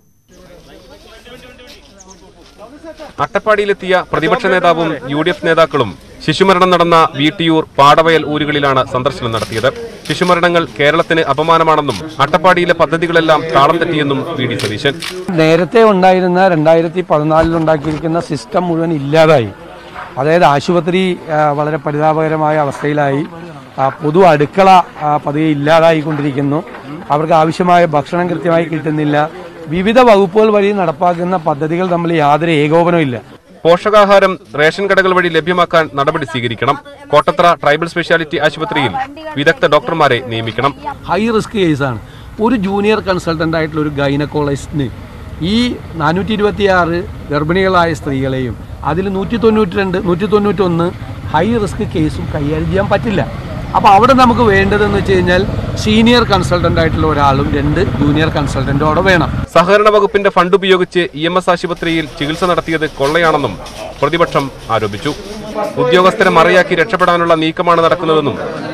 അട്ടപ്പാടിയിലെത്തിയ പ്രതിപക്ഷ നേതാവും യു ഡി എഫ് നേതാക്കളും ശിശുമരണം നടന്ന വീട്ടിയൂർ പാടവയൽ ഊരുകളിലാണ് സന്ദർശനം നടത്തിയത് ശിശുമരണങ്ങൾ കേരളത്തിന് അപമാനമാണെന്നും അട്ടപ്പാടിയിലെ പദ്ധതികളെല്ലാം താളം തെറ്റിയെന്നും വി ഡി സതീശൻ നേരത്തെ ഉണ്ടായിരുന്ന രണ്ടായിരത്തി പതിനാലിൽ ഉണ്ടാക്കിയിരിക്കുന്ന സിസ്റ്റം മുഴുവൻ ഇല്ലാതായി അതായത് ആശുപത്രി ആ, വളരെ പരിതാപകരമായ അവസ്ഥയിലായി ആ, പൊതു അടുക്കള ആ, പതിയെ ഇല്ലാതായിക്കൊണ്ടിരിക്കുന്നു അവർക്ക് ആവശ്യമായ ഭക്ഷണം കൃത്യമായി കിട്ടുന്നില്ല വിവിധ വകുപ്പുകൾ വഴി നടപ്പാക്കുന്ന പദ്ധതികൾ തമ്മിൽ യാതൊരു ഏകോപനവും പോഷകാഹാരം റേഷൻ കടകൾ വഴി ലഭ്യമാക്കാൻ നടപടി സ്വീകരിക്കണം കോട്ടത്ര ട്രൈബൽ സ്പെഷ്യാലിറ്റി ആശുപത്രിയിൽ വിദഗ്ധ ഡോക്ടർമാരെ നിയമിക്കണം ഹൈ റിസ്ക് കേസാണ് ഒരു ജൂനിയർ കൺസൾട്ടന്റ് ആയിട്ടുള്ള ഒരു ഗൈനക്കോളജിസ്റ്റിന് ഈ നാനൂറ്റി ഇരുപത്തി ആറ് ഗർഭിണികളായ സ്ത്രീകളെയും അതിൽ നൂറ്റി തൊണ്ണൂറ്റി രണ്ട് നൂറ്റി തൊണ്ണൂറ്റൊന്ന് ഹൈ റിസ്ക് കേസും കൈകാര്യം ചെയ്യാൻ പറ്റില്ല അപ്പോൾ അവിടെ നമുക്ക് വേണ്ടതെന്ന് വെച്ച് കഴിഞ്ഞാൽ സീനിയർ കൺസൾട്ടന്റ് ആയിട്ടുള്ള ഒരാളും രണ്ട് ജൂനിയർ കൺസൾട്ടന്റും അവിടെ വേണം സഹകരണ വകുപ്പിന്റെ ഫണ്ട് ഉപയോഗിച്ച് ഇ എം എസ് ആശുപത്രിയിൽ ചികിത്സ നടത്തിയത് കൊള്ളയാണെന്നും പ്രതിപക്ഷം ആരോപിച്ചു ഉദ്യോഗസ്ഥരെ മറയാക്കി രക്ഷപ്പെടാനുള്ള നീക്കമാണ് നടക്കുന്നതെന്നും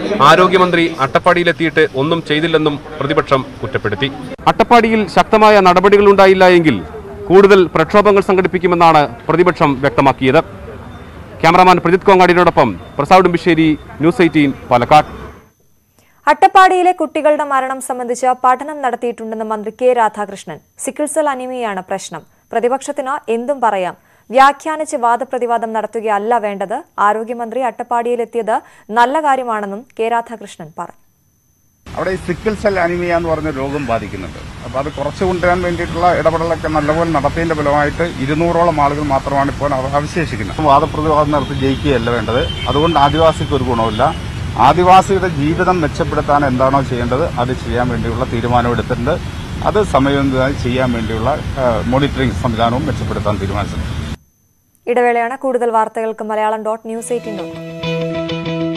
ആരോഗ്യമന്ത്രി അട്ടപ്പാടിയിലെത്തിയിട്ട് ഒന്നും ചെയ്തില്ലെന്നും പ്രതിപക്ഷം കുറ്റപ്പെടുത്തി അട്ടപ്പാടിയിൽ ശക്തമായ നടപടികളുണ്ടായില്ല എങ്കിൽ കൂടുതൽ പ്രക്ഷോഭങ്ങൾ സംഘടിപ്പിക്കുമെന്നാണ് പ്രതിപക്ഷം വ്യക്തമാക്കിയത് ക്യാമറാമാൻ പ്രജിത് കോങ്ങാടിനോടൊപ്പം പ്രസാദ് ഉമ്പിശ്ശേരി ന്യൂസ് എയ്റ്റീൻ പാലക്കാട് അട്ടപ്പാടിയിലെ കുട്ടികളുടെ മരണം സംബന്ധിച്ച് പഠനം നടത്തിയിട്ടുണ്ടെന്ന് മന്ത്രി കെ രാധാകൃഷ്ണൻ സിക്കിൾസൽ അനിമിയാണ് പ്രശ്നം പ്രതിപക്ഷത്തിന് എന്തും പറയാം വ്യാഖ്യാനിച്ച് വാദപ്രതിവാദം നടത്തുകയല്ല വേണ്ടത് ആരോഗ്യമന്ത്രി അട്ടപ്പാടിയിലെത്തിയത് നല്ല കാര്യമാണെന്നും കെ രാധാകൃഷ്ണൻ പറഞ്ഞു അവിടെ ഈ സിക്കിൾ സെൽ അനിമിയ എന്ന് പറഞ്ഞ രോഗം ബാധിക്കുന്നുണ്ട് അപ്പോൾ അത് കുറച്ച് കൊണ്ടുവരാൻ വേണ്ടിയിട്ടുള്ള ഇടപെടലൊക്കെ നല്ലപോലെ നടത്തിയതിന്റെ ഫലമായിട്ട് ഇരുന്നൂറോളം ആളുകൾ മാത്രമാണ് ഇപ്പോൾ അവ- അവശേഷിക്കുന്നത് വാദപ്രതിവാദം നടത്തി ജയിക്കുകയല്ല വേണ്ടത് അതുകൊണ്ട് ആദിവാസിക്ക് ഒരു ഗുണമില്ല ആദിവാസിയുടെ ജീവിതം മെച്ചപ്പെടുത്താൻ എന്താണോ ചെയ്യേണ്ടത് അത് ചെയ്യാൻ വേണ്ടിയുള്ള തീരുമാനമെടുത്തിട്ടുണ്ട് അത് സമയബന്ധിതമായി ചെയ്യാൻ വേണ്ടിയുള്ള മോണിറ്ററിംഗ് സംവിധാനവും മെച്ചപ്പെടുത്താൻ തീരുമാനിച്ചിട്ടുണ്ട് ഇടവേളയാണ് കൂടുതൽ വാർത്തകൾക്ക് Malayalam dot news eighteen dot com.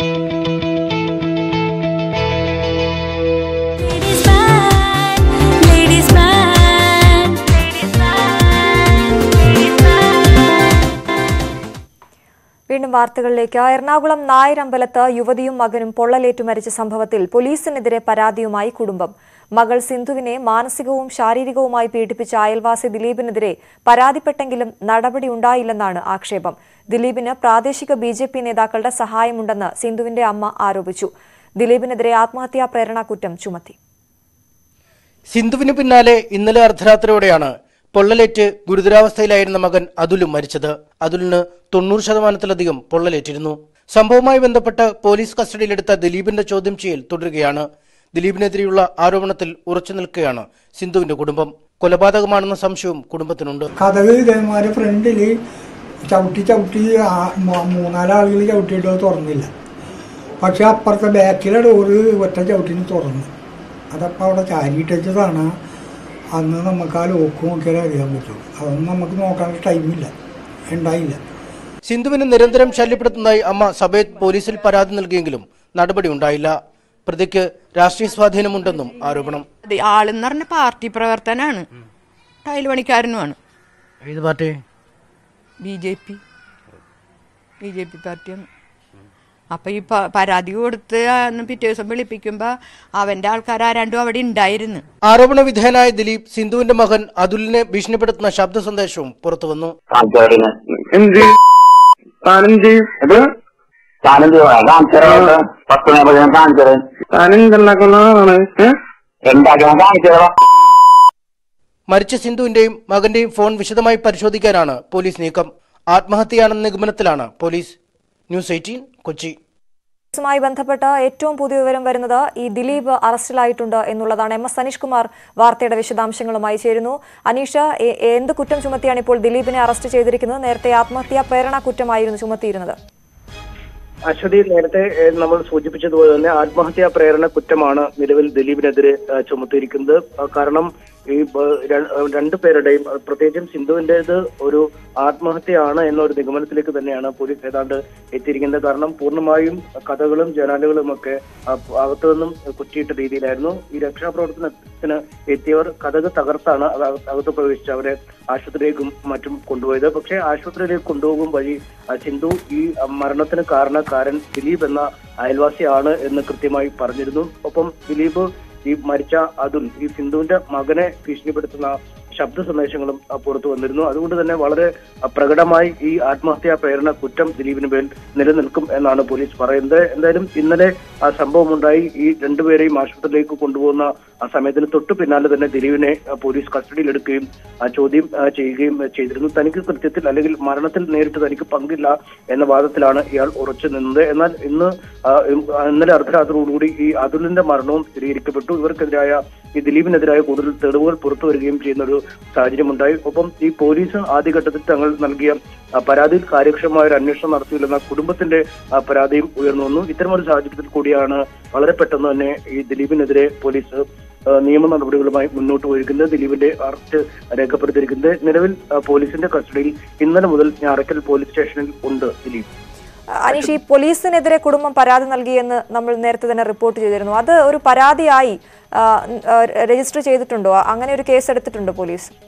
Ladies man, ladies man, ladies man. വീണ്ടും വാർത്തകളിലേക്ക് എറണാകുളം നായരമ്പലത്ത് യുവതിയും മകനും പൊള്ളലേറ്റു മരിച്ച സംഭവത്തിൽ പോലീസിനെതിരെ പരാതിയുമായി കുടുംബം മകൾ സിന്ധുവിനെ മാനസികവും ശാരീരികവുമായി പീഡിപ്പിച്ച അയൽവാസി ദിലീപിനെതിരെ പരാതിപ്പെട്ടെങ്കിലും നടപടി ഉണ്ടായില്ലെന്നാണ് ആക്ഷേപം ദിലീപിന് പ്രാദേശിക ബി ജെ പി നേതാക്കളുടെ സഹായമുണ്ടെന്ന് സിന്ധുവിന്റെ അമ്മ ആരോപിച്ചു ദിലീപിനെതിരെ ആത്മഹത്യാ പ്രേരണ കുറ്റം ചുമത്തി സിന്ധുവിന് പിന്നാലെ ഇന്നലെ അർദ്ധരാത്രിയോടെയാണ് പൊള്ളലേറ്റ് ഗുരുതരാവസ്ഥയിലായിരുന്ന മകൻ അതുലും മരിച്ചത് അതുലിന് തൊണ്ണൂറ് ശതമാനത്തിലധികം പൊള്ളലേറ്റിരുന്നു സംഭവവുമായി ബന്ധപ്പെട്ട് പോലീസ് കസ്റ്റഡിയിലെടുത്ത ദിലീപിന്റെ ചോദ്യം ചെയ്യൽ തുടരുകയാണ് ദിലീപിനെതിരെയുള്ള ആരോപണത്തിൽ ഉറച്ചു നിൽക്കുകയാണ് സിന്ധുവിന്റെ കുടുംബം കൊലപാതകമാണെന്ന സംശയവും കുടുംബത്തിനുണ്ട് കഥക് ഇതേമാതിരി ഫ്രണ്ടിൽ ചവിട്ടി ചവിട്ടി ആ- മൂ- മൂന്നാലാളുകൾ ചവിട്ടിയിട്ട് അത് തുറന്നില്ല പക്ഷെ അപ്പുറത്തെ ബാക്കിലെ ഡോറ് ഒറ്റ ചവിട്ടിന് തുറന്നു അതപ്പോൾ അവിടെ ചാരിയിട്ടതാണ് അന്ന് നമുക്ക് ആ ലോക്ക് നോക്കിയാലേ അറിയാൻ പറ്റുള്ളൂ അതൊന്നും നമുക്ക് നോക്കാൻ ടൈമില്ല ഉണ്ടായില്ല സിന്ധുവിനെ നിരന്തരം ശല്യപ്പെടുത്തുന്നതായി അമ്മ സബേത് പോലീസിൽ പരാതി നൽകിയെങ്കിലും നടപടി ഉണ്ടായില്ല പ്രതിക്ക് രാഷ്ട്രീയ സ്വാധീനമുണ്ടെന്നും ആരോപണം അത് ആളെന്ന് പറഞ്ഞ പാർട്ടി പ്രവർത്തനാണ് ടൈൽ പണിക്കാരനുമാണ് ഏത് party B J P B J P പാർട്ടിയാണ് അപ്പൊ ഈ പ- പരാതി കൊടുത്ത് അന്ന് പിറ്റേ ദിവസം വിളിപ്പിക്കുമ്പോ അവന്റെ ആൾക്കാർ ആ രണ്ടും അവിടെ ഉണ്ടായിരുന്നു ആരോപണ വിധേയനായ ദിലീപ് സിന്ധുവിന്റെ മകൻ അതുലിനെ ഭീഷണിപ്പെടുത്തുന്ന ശബ്ദ സന്ദേശവും പുറത്തുവന്നു എന്ത് താനും ചെയ്യും ഇത് താനും താനും എന്തുണ്ടാക്കുന്നതാണ് മരിച്ച സിന്ധുവിന്റെയും മകന്റെയും ഫോൺ വിശദമായി പരിശോധിക്കാനാണ് പോലീസ് നീക്കം ആത്മഹത്യയാണെന്ന നിഗമനത്തിലാണ് പോലീസ് ന്യൂസ് എയ്റ്റീൻ കൊച്ചി കേസുമായി ബന്ധപ്പെട്ട് ഏറ്റവും പുതിയ വിവരം വരുന്നത് ഈ ദിലീപ് അറസ്റ്റിലായിട്ടുണ്ട് എന്നുള്ളതാണ് എം എസ് അനീഷ് കുമാർ വാർത്തയുടെ വിശദാംശങ്ങളുമായി ചേരുന്നു അനീഷ് എ- എന്ത് കുറ്റം ചുമത്തിയാണ് ഇപ്പോൾ ദിലീപിനെ അറസ്റ്റ് ചെയ്തിരിക്കുന്നത് നേരത്തെ ആത്മഹത്യാ പ്രേരണ കുറ്റമായിരുന്നു ചുമത്തിയിരുന്നത് അശ്വതി നേരത്തെ ഏഹ്, നമ്മൾ സൂചിപ്പിച്ചതുപോലെ തന്നെ ആത്മഹത്യാ പ്രേരണ കുറ്റമാണ് നിലവിൽ ദിലീപിനെതിരെ ഏഹ്, ചുമത്തിയിരിക്കുന്നത് ആ, കാരണം ഈ ബ- ര- രണ്ടു പേരുടെയും അത് പ്രത്യേകിച്ചും സിന്ധുവിന്റേത് ഒരു ആത്മഹത്യയാണ് എന്നൊരു നിഗമനത്തിലേക്ക് തന്നെയാണ് പോലീസ് ഏതാണ്ട് എത്തിയിരിക്കുന്നത് കാരണം പൂർണ്ണമായും കഥകളും ജനാലുകളും ഒക്കെ ആ, അകത്തു നിന്നും കുറ്റിയിട്ട രീതിയിലായിരുന്നു ഈ രക്ഷാപ്രവർത്തനത്തിന് എത്തിയവർ കഥക് തകർത്താണ് അത് അക- അകത്ത് പ്രവേശിച്ച് അവരെ ആശുപത്രിയിലേക്കും മറ്റും കൊണ്ടുപോയത് പക്ഷേ ആശുപത്രിയിലേക്ക് കൊണ്ടുപോകും വഴി ആ, സിന്ധു ഈ ആ, മരണത്തിന് കാരണക്കാരൻ ദിലീപ് എന്ന അയൽവാസിയാണ് എന്ന് കൃത്യമായി പറഞ്ഞിരുന്നു ഒപ്പം ദിലീപ് ഈ മരിച്ച അതുൽ ഈ സിന്ധുവിന്റെ മകനെ ഭീഷണിപ്പെടുത്തുന്ന ശബ്ദ സന്ദേശങ്ങളും ആ, പുറത്തു വന്നിരുന്നു അതുകൊണ്ട് തന്നെ വളരെ ആ, പ്രകടമായി ഈ ആത്മഹത്യാ പ്രേരണ കുറ്റം ദിലീപിന് മേൽ നിലനിൽക്കും എന്നാണ് പോലീസ് പറയുന്നത് എന്തായാലും ഇന്നലെ ആ സംഭവമുണ്ടായി ഈ രണ്ടുപേരെയും ആശുപത്രിയിലേക്ക് കൊണ്ടുപോകുന്ന ആ സമയത്തിന് തൊട്ടു പിന്നാലെ തന്നെ ദിലീപിനെ ആ, പോലീസ് കസ്റ്റഡിയിലെടുക്കുകയും ആ, ചോദ്യം ആ, ചെയ്യുകയും ചെയ്തിരുന്നു തനിക്ക് കൃത്യത്തിൽ അല്ലെങ്കിൽ മരണത്തിൽ നേരിട്ട് തനിക്ക് പങ്കില്ല എന്ന വാദത്തിലാണ് ഇയാൾ ഉറച്ചു നിന്നത് എന്നാൽ ഇന്ന് ആ, ഉം, ആ, ഇന്നലെ അർദ്ധരാത്രിയോടുകൂടി ഈ അതുലിന്റെ മരണവും സ്ഥിരീകരിക്കപ്പെട്ടു ഇവർക്കെതിരായ ഈ ദിലീപിനെതിരായ കൂടുതൽ തെളിവുകൾ പുറത്തു വരികയും ചെയ്യുന്ന ഒരു സാഹചര്യമുണ്ടായി ഒപ്പം ഈ പോലീസ് ആദ്യഘട്ടത്തിൽ തങ്ങൾ നൽകിയ ആ, പരാതിയിൽ കാര്യക്ഷമമായ ഒരു അന്വേഷണം നടത്തിയില്ലെന്ന കുടുംബത്തിന്റെ ആ, പരാതിയും ഉയർന്നു വന്നു ഇത്തരമൊരു സാഹചര്യത്തിൽ കൂടിയാണ് വളരെ പെട്ടെന്ന് തന്നെ ഈ ദിലീപിനെതിരെ പോലീസ് ആ, നിയമ നടപടികളുമായി മുന്നോട്ട് പോയിരിക്കുന്നത് ദിലീപിന്റെ അറസ്റ്റ് രേഖപ്പെടുത്തിയിരിക്കുന്നത് നിലവിൽ ആ, പോലീസിന്റെ കസ്റ്റഡിയിൽ ഇന്നലെ മുതൽ ഞാറക്കൽ പോലീസ് സ്റ്റേഷനിൽ ഉണ്ട് ദിലീപ് അനീഷ് ഈ പോലീസിനെതിരെ കുടുംബം പരാതി നൽകിയെന്ന് നമ്മൾ നേരത്തെ തന്നെ റിപ്പോർട്ട് ചെയ്തിരുന്നു അത് ഒരു പരാതിയായി ആ, ആ, രജിസ്റ്റർ ചെയ്തിട്ടുണ്ടോ അങ്ങനെ ഒരു കേസ് എടുത്തിട്ടുണ്ടോ പോലീസ്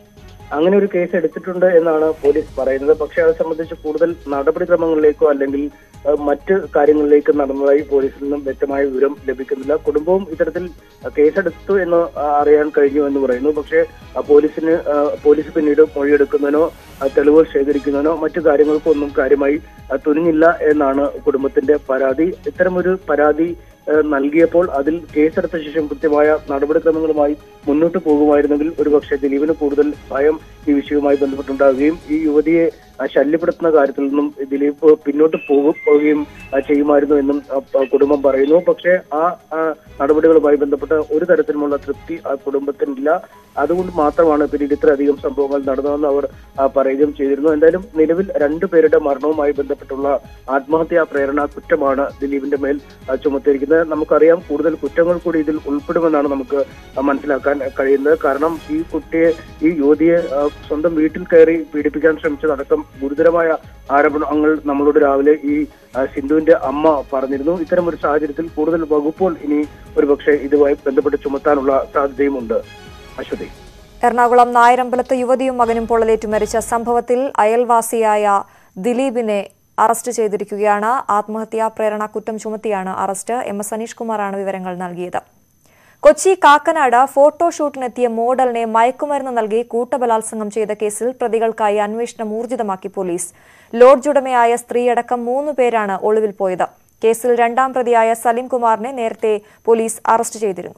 അങ്ങനെ ഒരു കേസ് എടുത്തിട്ടുണ്ട് എന്നാണ് പോലീസ് പറയുന്നത് പക്ഷേ അത് സംബന്ധിച്ച് കൂടുതൽ നടപടിക്രമങ്ങളിലേക്കോ അല്ലെങ്കിൽ ആ, മറ്റ് കാര്യങ്ങളിലേക്ക് നടന്നതായി പോലീസിൽ നിന്നും വ്യക്തമായ വിവരം ലഭിക്കുന്നില്ല കുടുംബവും ഇത്തരത്തിൽ കേസെടുത്തു എന്ന് ആ, അറിയാൻ കഴിഞ്ഞു എന്ന് പറയുന്നു പക്ഷേ ആ, പോലീസിന് ആ, പോലീസ് പിന്നീട് മൊഴിയെടുക്കുന്നതിനോ ആ, തെളിവുകൾ ശേഖരിക്കുന്നതിനോ മറ്റു കാര്യങ്ങൾക്കോ ഒന്നും കാര്യമായി ആ, തുനിഞ്ഞില്ല എന്നാണ് കുടുംബത്തിന്റെ പരാതി ഇത്തരമൊരു പരാതി ആ, നൽകിയപ്പോൾ അതിൽ കേസെടുത്ത ശേഷം കൃത്യമായ നടപടിക്രമങ്ങളുമായി മുന്നോട്ട് പോകുമായിരുന്നെങ്കിൽ ഒരുപക്ഷെ ദിലീപിന് കൂടുതൽ ഭയം ഈ വിഷയവുമായി ബന്ധപ്പെട്ടുണ്ടാവുകയും ഈ യുവതിയെ ആ, ശല്യപ്പെടുത്തുന്ന കാര്യത്തിൽ നിന്നും ദിലീപ് പിന്നോട്ട് പോകും പോവുകയും ആ, ചെയ്യുമായിരുന്നു എന്നും ആ, പ- കുടുംബം പറയുന്നു പക്ഷേ ആ ആ, നടപടികളുമായി ബന്ധപ്പെട്ട ഒരു തരത്തിലുമുള്ള തൃപ്തി ആ കുടുംബത്തിനില്ല അതുകൊണ്ട് മാത്രമാണ് പിന്നീട് ഇത്രയധികം സംഭവങ്ങൾ നടന്നതെന്ന് അവർ ആ, പറയുകയും ചെയ്തിരുന്നു എന്തായാലും നിലവിൽ രണ്ടു പേരുടെ മരണവുമായി ബന്ധപ്പെട്ടുള്ള ആത്മഹത്യാ പ്രേരണ കുറ്റമാണ് ദിലീപിന്റെ മേൽ ആ, ചുമത്തിയിരിക്കുന്നത് നമുക്കറിയാം കൂടുതൽ കുറ്റങ്ങൾ കൂടി ഇതിൽ ഉൾപ്പെടുമെന്നാണ് നമുക്ക് ആ, മനസ്സിലാക്കാൻ കഴിയുന്നത് കാരണം ഈ കുട്ടിയെ ഈ യുവതിയെ ആ, സ്വന്തം വീട്ടിൽ കയറി പീഡിപ്പിക്കാൻ ശ്രമിച്ചതടക്കം ഗുരുതരമായ ആരോപണങ്ങൾ നമ്മളോട് രാവിലെ ഈ ആ, സിന്ധുവിന്റെ അമ്മ പറഞ്ഞിരുന്നു ഇത്തരം ഒരു സാഹചര്യത്തിൽ കൂടുതൽ വകുപ്പുകൾ ഇനി ഒരുപക്ഷെ ഇതുമായി ബന്ധപ്പെട്ട് ചുമത്താനുള്ള സാധ്യതയുമുണ്ട് അശ്വതി എറണാകുളം നായരമ്പലത്ത് യുവതിയും മകനും പൊള്ളലേറ്റു മരിച്ച സംഭവത്തിൽ അയൽവാസിയായ ദിലീപിനെ അറസ്റ്റ് ചെയ്തിരിക്കുകയാണ് ആത്മഹത്യാ പ്രേരണ കുറ്റം ചുമത്തിയാണ് അറസ്റ്റ് എം എസ് അനീഷ് കുമാറാണ് വിവരങ്ങൾ നൽകിയത് കൊച്ചി കാക്കനാട് ഫോട്ടോഷൂട്ടിനെത്തിയ മോഡലിനെ മയക്കുമരുന്ന് നൽകി കൂട്ടബലാത്സംഗം ചെയ്ത കേസിൽ പ്രതികൾക്കായി അന്വേഷണം ഊർജിതമാക്കി പോലീസ് ലോഡ്ജ് ഉടമയായ സ്ത്രീയടക്കം മൂന്ന് പേരാണ് ഒളിവിൽ പോയത് കേസിൽ രണ്ടാം പ്രതിയായ സലീം കുമാറിനെ നേരത്തെ പോലീസ് അറസ്റ്റ് ചെയ്തിരുന്നു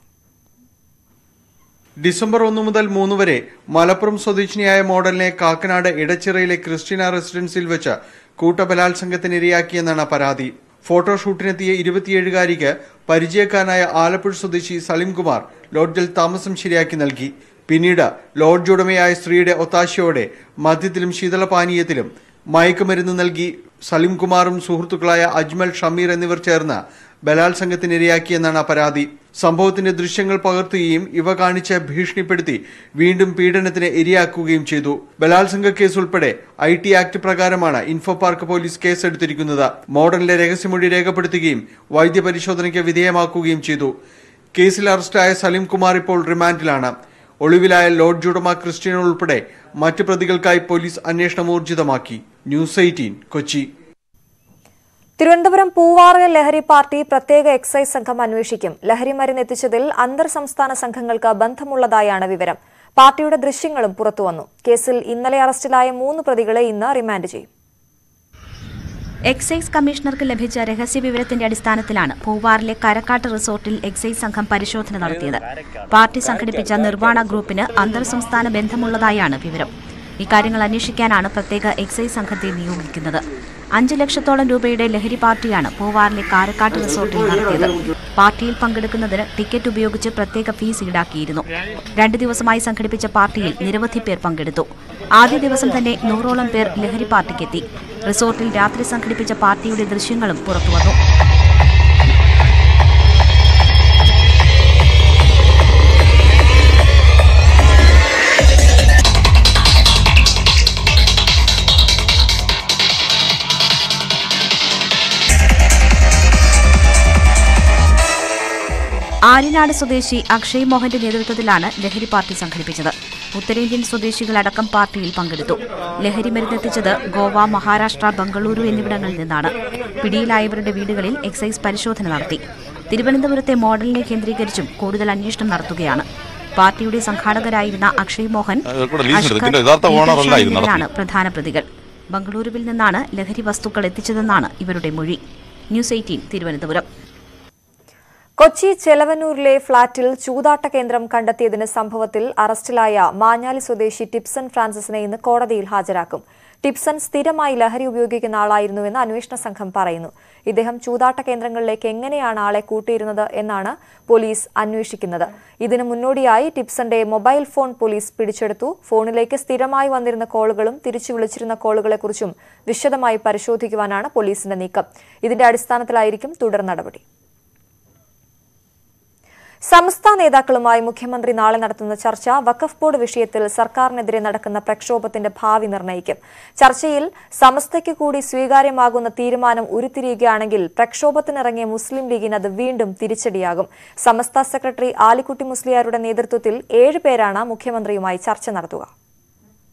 ഡിസംബർ ഒന്ന് മുതൽ മൂന്ന് വരെ മലപ്പുറം സ്വദേശിനിയായ മോഡലിനെ കാക്കനാട് ഇടച്ചിറയിലെ ക്രിസ്റ്റീന റെസിഡൻസിൽ വെച്ച് കൂട്ടബലാത്സംഗത്തിനിരയാക്കിയെന്നാണ് പരാതി ഫോട്ടോഷൂട്ടിനെത്തിയ ഇരുപത്തിയേഴുകാരിക്ക് പരിചയക്കാരനായ ആലപ്പുഴ സ്വദേശി സലീം കുമാർ ലോഡ്ജിൽ താമസം ശരിയാക്കി നൽകി പിന്നീട് ലോഡ്ജ് ഉടമയായ സ്ത്രീയുടെ ഒത്താശയോടെ മദ്യത്തിലും ശീതളപാനീയത്തിലും മയക്കുമരുന്ന് നൽകി സലീം കുമാറും സുഹൃത്തുക്കളായ അജ്മൽ ഷമീർ എന്നിവർ ചേർന്ന് ബലാത്സംഗത്തിനിരയാക്കിയെന്നാണ് പരാതി സംഭവത്തിന്റെ ദൃശ്യങ്ങൾ പകർത്തുകയും ഇവ കാണിച്ച് ഭീഷണിപ്പെടുത്തി വീണ്ടും പീഡനത്തിന് ഇരയാക്കുകയും ചെയ്തു ബലാത്സംഗ കേസ് ഉൾപ്പെടെ ഐ ടി ആക്ട് പ്രകാരമാണ് ഇൻഫോ പാർക്ക് പോലീസ് കേസെടുത്തിരിക്കുന്നത് മോഡലിന്റെ രഹസ്യമൊഴി രേഖപ്പെടുത്തുകയും വൈദ്യപരിശോധനയ്ക്ക് വിധേയമാക്കുകയും ചെയ്തു കേസിൽ അറസ്റ്റായ സലീം കുമാർ ഇപ്പോൾ റിമാൻഡിലാണ് ഒളിവിലായ ലോഡ്ജ് ഉടമ ക്രിസ്ത്യൻ ഉൾപ്പെടെ മറ്റ് പ്രതികൾക്കായി പോലീസ് അന്വേഷണം ഊർജിതമാക്കി ന്യൂസ് എയ്റ്റീൻ കൊച്ചി തിരുവനന്തപുരം പൂവാറിൽ ലഹരി പാർട്ടി പ്രത്യേക എക്സൈസ് സംഘം അന്വേഷിക്കും ലഹരി മരുന്ന് എത്തിച്ചതിൽ അന്തർ സംസ്ഥാന സംഘങ്ങൾക്ക് ബന്ധമുള്ളതായാണ് വിവരം പാർട്ടിയുടെ ദൃശ്യങ്ങളും പുറത്തുവന്നു കേസിൽ ഇന്നലെ അറസ്റ്റിലായ മൂന്ന് പ്രതികളെ ഇന്ന് റിമാൻഡ് ചെയ്യും എക്സൈസ് കമ്മീഷണർക്ക് ലഭിച്ച രഹസ്യവിവരത്തിന്റെ അടിസ്ഥാനത്തിലാണ് പൂവാറിലെ കരക്കാട്ട് റിസോർട്ടിൽ എക്സൈസ് സംഘം പരിശോധന നടത്തിയത് പാർട്ടി സംഘടിപ്പിച്ച നിർവാണ ഗ്രൂപ്പിന് അന്തർ സംസ്ഥാന ബന്ധമുള്ളതായാണ് വിവരം ഇക്കാര്യങ്ങൾ അന്വേഷിക്കാനാണ് പ്രത്യേക എക്സൈസ് സംഘത്തെ നിയോഗിക്കുന്നത് അഞ്ച് ലക്ഷത്തോളം രൂപയുടെ ലഹരി പാർട്ടിയാണ് പൂവാറിലെ കാരക്കാട്ട് റിസോർട്ടിൽ നടത്തിയത് പാർട്ടിയിൽ പങ്കെടുക്കുന്നതിന് ടിക്കറ്റ് ഉപയോഗിച്ച് പ്രത്യേക ഫീസ് ഈടാക്കിയിരുന്നു രണ്ട് ദിവസമായി സംഘടിപ്പിച്ച പാർട്ടിയിൽ നിരവധി പേർ പങ്കെടുത്തു ആദ്യ ദിവസം തന്നെ നൂറോളം പേർ ലഹരി പാർട്ടിക്കെത്തി റിസോർട്ടിൽ രാത്രി സംഘടിപ്പിച്ച പാർട്ടിയുടെ ദൃശ്യങ്ങളും പുറത്തുവന്നു ആര്യനാട് സ്വദേശി അക്ഷയ് മോഹന്റെ നേതൃത്വത്തിലാണ് ലഹരി പാർട്ടി സംഘടിപ്പിച്ചത് ഉത്തരേന്ത്യൻ സ്വദേശികളടക്കം പാർട്ടിയിൽ പങ്കെടുത്തു ലഹരി മരുന്നെത്തിച്ചത് ഗോവ മഹാരാഷ്ട്ര ബംഗളൂരു എന്നിവിടങ്ങളിൽ നിന്നാണ് പിടിയിലായവരുടെ വീടുകളിൽ എക്സൈസ് പരിശോധന നടത്തി തിരുവനന്തപുരത്തെ മോഡലിനെ കേന്ദ്രീകരിച്ചും കൂടുതൽ അന്വേഷണം നടത്തുകയാണ് പാർട്ടിയുടെ സംഘാടകരായിരുന്ന അക്ഷയ് മോഹൻ ഇവർക്കൂടെ ലീസ് അഷ്കർ, എടുത്തില്ല. യഥാർത്ഥ പീറ്റർ ഓണറല്ല ഷാ ഇത് എന്നിവരാണ് നടത്തുന്നത്. പ്രധാന പ്രതികൾ ബംഗളൂരുവിൽ നിന്നാണ് ലഹരി വസ്തുക്കൾ എത്തിച്ചതെന്നാണ് ഇവരുടെ മൊഴി ന്യൂസ് എയ്റ്റീൻ തിരുവനന്തപുരം കൊച്ചി ചെലവന്നൂരിലെ ഫ്ളാറ്റിൽ ചൂതാട്ട കേന്ദ്രം കണ്ടെത്തിയതിന് സംഭവത്തിൽ അറസ്റ്റിലായ മാഞ്ഞാലി സ്വദേശി ടിപ്സൺ ഫ്രാൻസിസിനെ ഇന്ന് കോടതിയിൽ ഹാജരാക്കും ടിപ്സൺ സ്ഥിരമായി ലഹരി ഉപയോഗിക്കുന്ന ആളായിരുന്നുവെന്ന് അന്വേഷണ സംഘം പറയുന്നു ഇദ്ദേഹം ചൂതാട്ട കേന്ദ്രങ്ങളിലേക്ക് എങ്ങനെയാണ് ആളെ കൂട്ടിയിരുന്നത് എന്നാണ് പോലീസ് അന്വേഷിക്കുന്നത് ഇതിനു മുന്നോടിയായി ടിപ്സന്റെ മൊബൈൽ ഫോൺ പോലീസ് പിടിച്ചെടുത്തു ഫോണിലേക്ക് സ്ഥിരമായി വന്നിരുന്ന കോളുകളും തിരിച്ചു വിളിച്ചിരുന്ന കോളുകളെക്കുറിച്ചും വിശദമായി പരിശോധിക്കുവാനാണ് പോലീസിന്റെ നീക്കം ഇതിന്റെ അടിസ്ഥാനത്തിലായിരിക്കും തുടർ നടപടി സംസ്ഥാന നേതാക്കളുമായി മുഖ്യമന്ത്രി നാളെ നടത്തുന്ന ചർച്ച വഖഫ് ബോർഡ് വിഷയത്തിൽ സർക്കാരിനെതിരെ നടക്കുന്ന പ്രക്ഷോഭത്തിന്റെ ഭാവി നിർണ്ണയിക്കും ചർച്ചയിൽ സമസ്തയ്ക്ക് കൂടി സ്വീകാര്യമാകുന്ന തീരുമാനം ഉരുത്തിരിയുകയാണെങ്കിൽ പ്രക്ഷോഭത്തിനിറങ്ങിയ മുസ്ലിം ലീഗിന് അത് വീണ്ടും തിരിച്ചടിയാകും സമസ്ത സെക്രട്ടറി ആലിക്കുട്ടി മുസ്ലിയാരുടെ നേതൃത്വത്തിൽ ഏഴ് പേരാണ് മുഖ്യമന്ത്രിയുമായി ചർച്ച നടത്തുക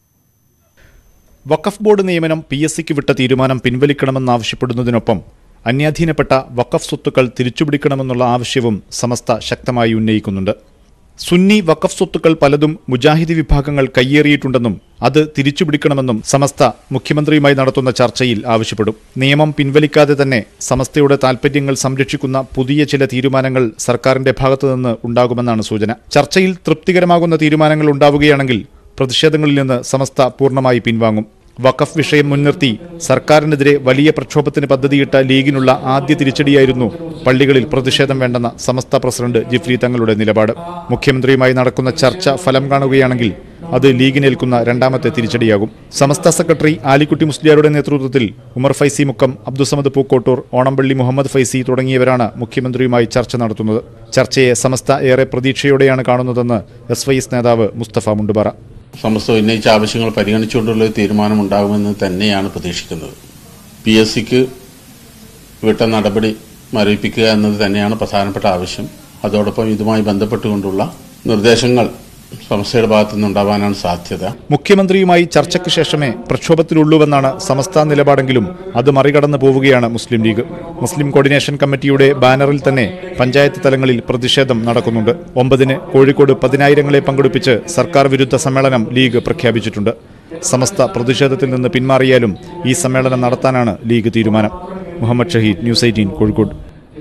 വഖഫ് ബോർഡ് നിയമനം പി എസ് സിക്ക് വിട്ട തീരുമാനം പിൻവലിക്കണമെന്നാവശ്യപ്പെടുന്നതിനൊപ്പം അന്യാധീനപ്പെട്ട വഖഫ് സ്വത്തുക്കൾ തിരിച്ചുപിടിക്കണമെന്നുള്ള ആവശ്യവും സമസ്ത ശക്തമായി ഉന്നയിക്കുന്നുണ്ട് സുന്നി വഖഫ് സ്വത്തുക്കൾ പലതും മുജാഹിദി വിഭാഗങ്ങൾ കയ്യേറിയിട്ടുണ്ടെന്നും അത് തിരിച്ചുപിടിക്കണമെന്നും സമസ്ത മുഖ്യമന്ത്രിയുമായി നടത്തുന്ന ചർച്ചയിൽ ആവശ്യപ്പെടും നിയമം പിൻവലിക്കാതെ തന്നെ സമസ്തയുടെ താൽപര്യങ്ങൾ സംരക്ഷിക്കുന്ന പുതിയ ചില തീരുമാനങ്ങൾ സർക്കാരിന്റെ ഭാഗത്തുനിന്ന് ഉണ്ടാകുമെന്നാണ് സൂചന ചർച്ചയിൽ തൃപ്തികരമാകുന്ന തീരുമാനങ്ങൾ ഉണ്ടാവുകയാണെങ്കിൽ പ്രതിഷേധങ്ങളിൽ നിന്ന് സമസ്ത പൂർണ്ണമായി പിൻവാങ്ങും വഖഫ് വിഷയം മുൻനിർത്തി സർക്കാരിനെതിരെ വലിയ പ്രക്ഷോഭത്തിന് പദ്ധതിയിട്ട ലീഗിനുള്ള ആദ്യ തിരിച്ചടിയായിരുന്നു പള്ളികളിൽ പ്രതിഷേധം വേണ്ടെന്ന സമസ്ത പ്രസിഡന്റ് ജിഫ്രി തങ്ങളുടെ നിലപാട് മുഖ്യമന്ത്രിയുമായി നടക്കുന്ന ചർച്ച ഫലം കാണുകയാണെങ്കിൽ അത് ലീഗിനേൽക്കുന്ന രണ്ടാമത്തെ തിരിച്ചടിയാകും സമസ്ത സെക്രട്ടറി ആലിക്കുട്ടി മുസ്ലിയാരുടെ നേതൃത്വത്തിൽ ഉമർ ഫൈസി മുക്കം അബ്ദുസമദ് പൂക്കോട്ടൂർ ഓണംപള്ളി മുഹമ്മദ് ഫൈസി തുടങ്ങിയവരാണ് മുഖ്യമന്ത്രിയുമായി ചർച്ച നടത്തുന്നത് ചർച്ചയെ സമസ്ത ഏറെ പ്രതീക്ഷയോടെയാണ് കാണുന്നതെന്ന് എസ് വൈ എസ് നേതാവ് മുസ്തഫ മുണ്ടുപാറ സമസ്ത ഉന്നയിച്ച ആവശ്യങ്ങൾ പരിഗണിച്ചുകൊണ്ടുള്ള ഒരു തീരുമാനമുണ്ടാകുമെന്ന് തന്നെയാണ് പ്രതീക്ഷിക്കുന്നത് പി എസ് സിക്ക് വിട്ട നടപടി മരവിപ്പിക്കുക എന്നത് തന്നെയാണ് പ്രധാനപ്പെട്ട ആവശ്യം അതോടൊപ്പം ഇതുമായി ബന്ധപ്പെട്ടുകൊണ്ടുള്ള നിർദ്ദേശങ്ങൾ സംസ്ഥയുടെ ഭാഗത്തു നിന്നുണ്ടാവാനാണ് സാധ്യത മുഖ്യമന്ത്രിയുമായി ചർച്ചയ്ക്ക് ശേഷമേ പ്രക്ഷോഭത്തിലുള്ളൂവെന്നാണ് സമസ്ത നിലപാടെങ്കിലും അത് മറികടന്നു പോവുകയാണ് മുസ്ലിം ലീഗ് മുസ്ലിം കോർഡിനേഷൻ കമ്മിറ്റിയുടെ ബാനറിൽ തന്നെ പഞ്ചായത്ത് തലങ്ങളിൽ പ്രതിഷേധം നടക്കുന്നുണ്ട് ഒമ്പതിന് കോഴിക്കോട് പതിനായിരങ്ങളെ പങ്കെടുപ്പിച്ച് സർക്കാർ വിരുദ്ധ സമ്മേളനം ലീഗ് പ്രഖ്യാപിച്ചിട്ടുണ്ട് സമസ്ത പ്രതിഷേധത്തിൽ നിന്ന് പിന്മാറിയാലും ഈ സമ്മേളനം നടത്താനാണ് ലീഗ് തീരുമാനം മുഹമ്മദ് ഷഹീദ് ന്യൂസ് എയ്റ്റീൻ കോഴിക്കോട്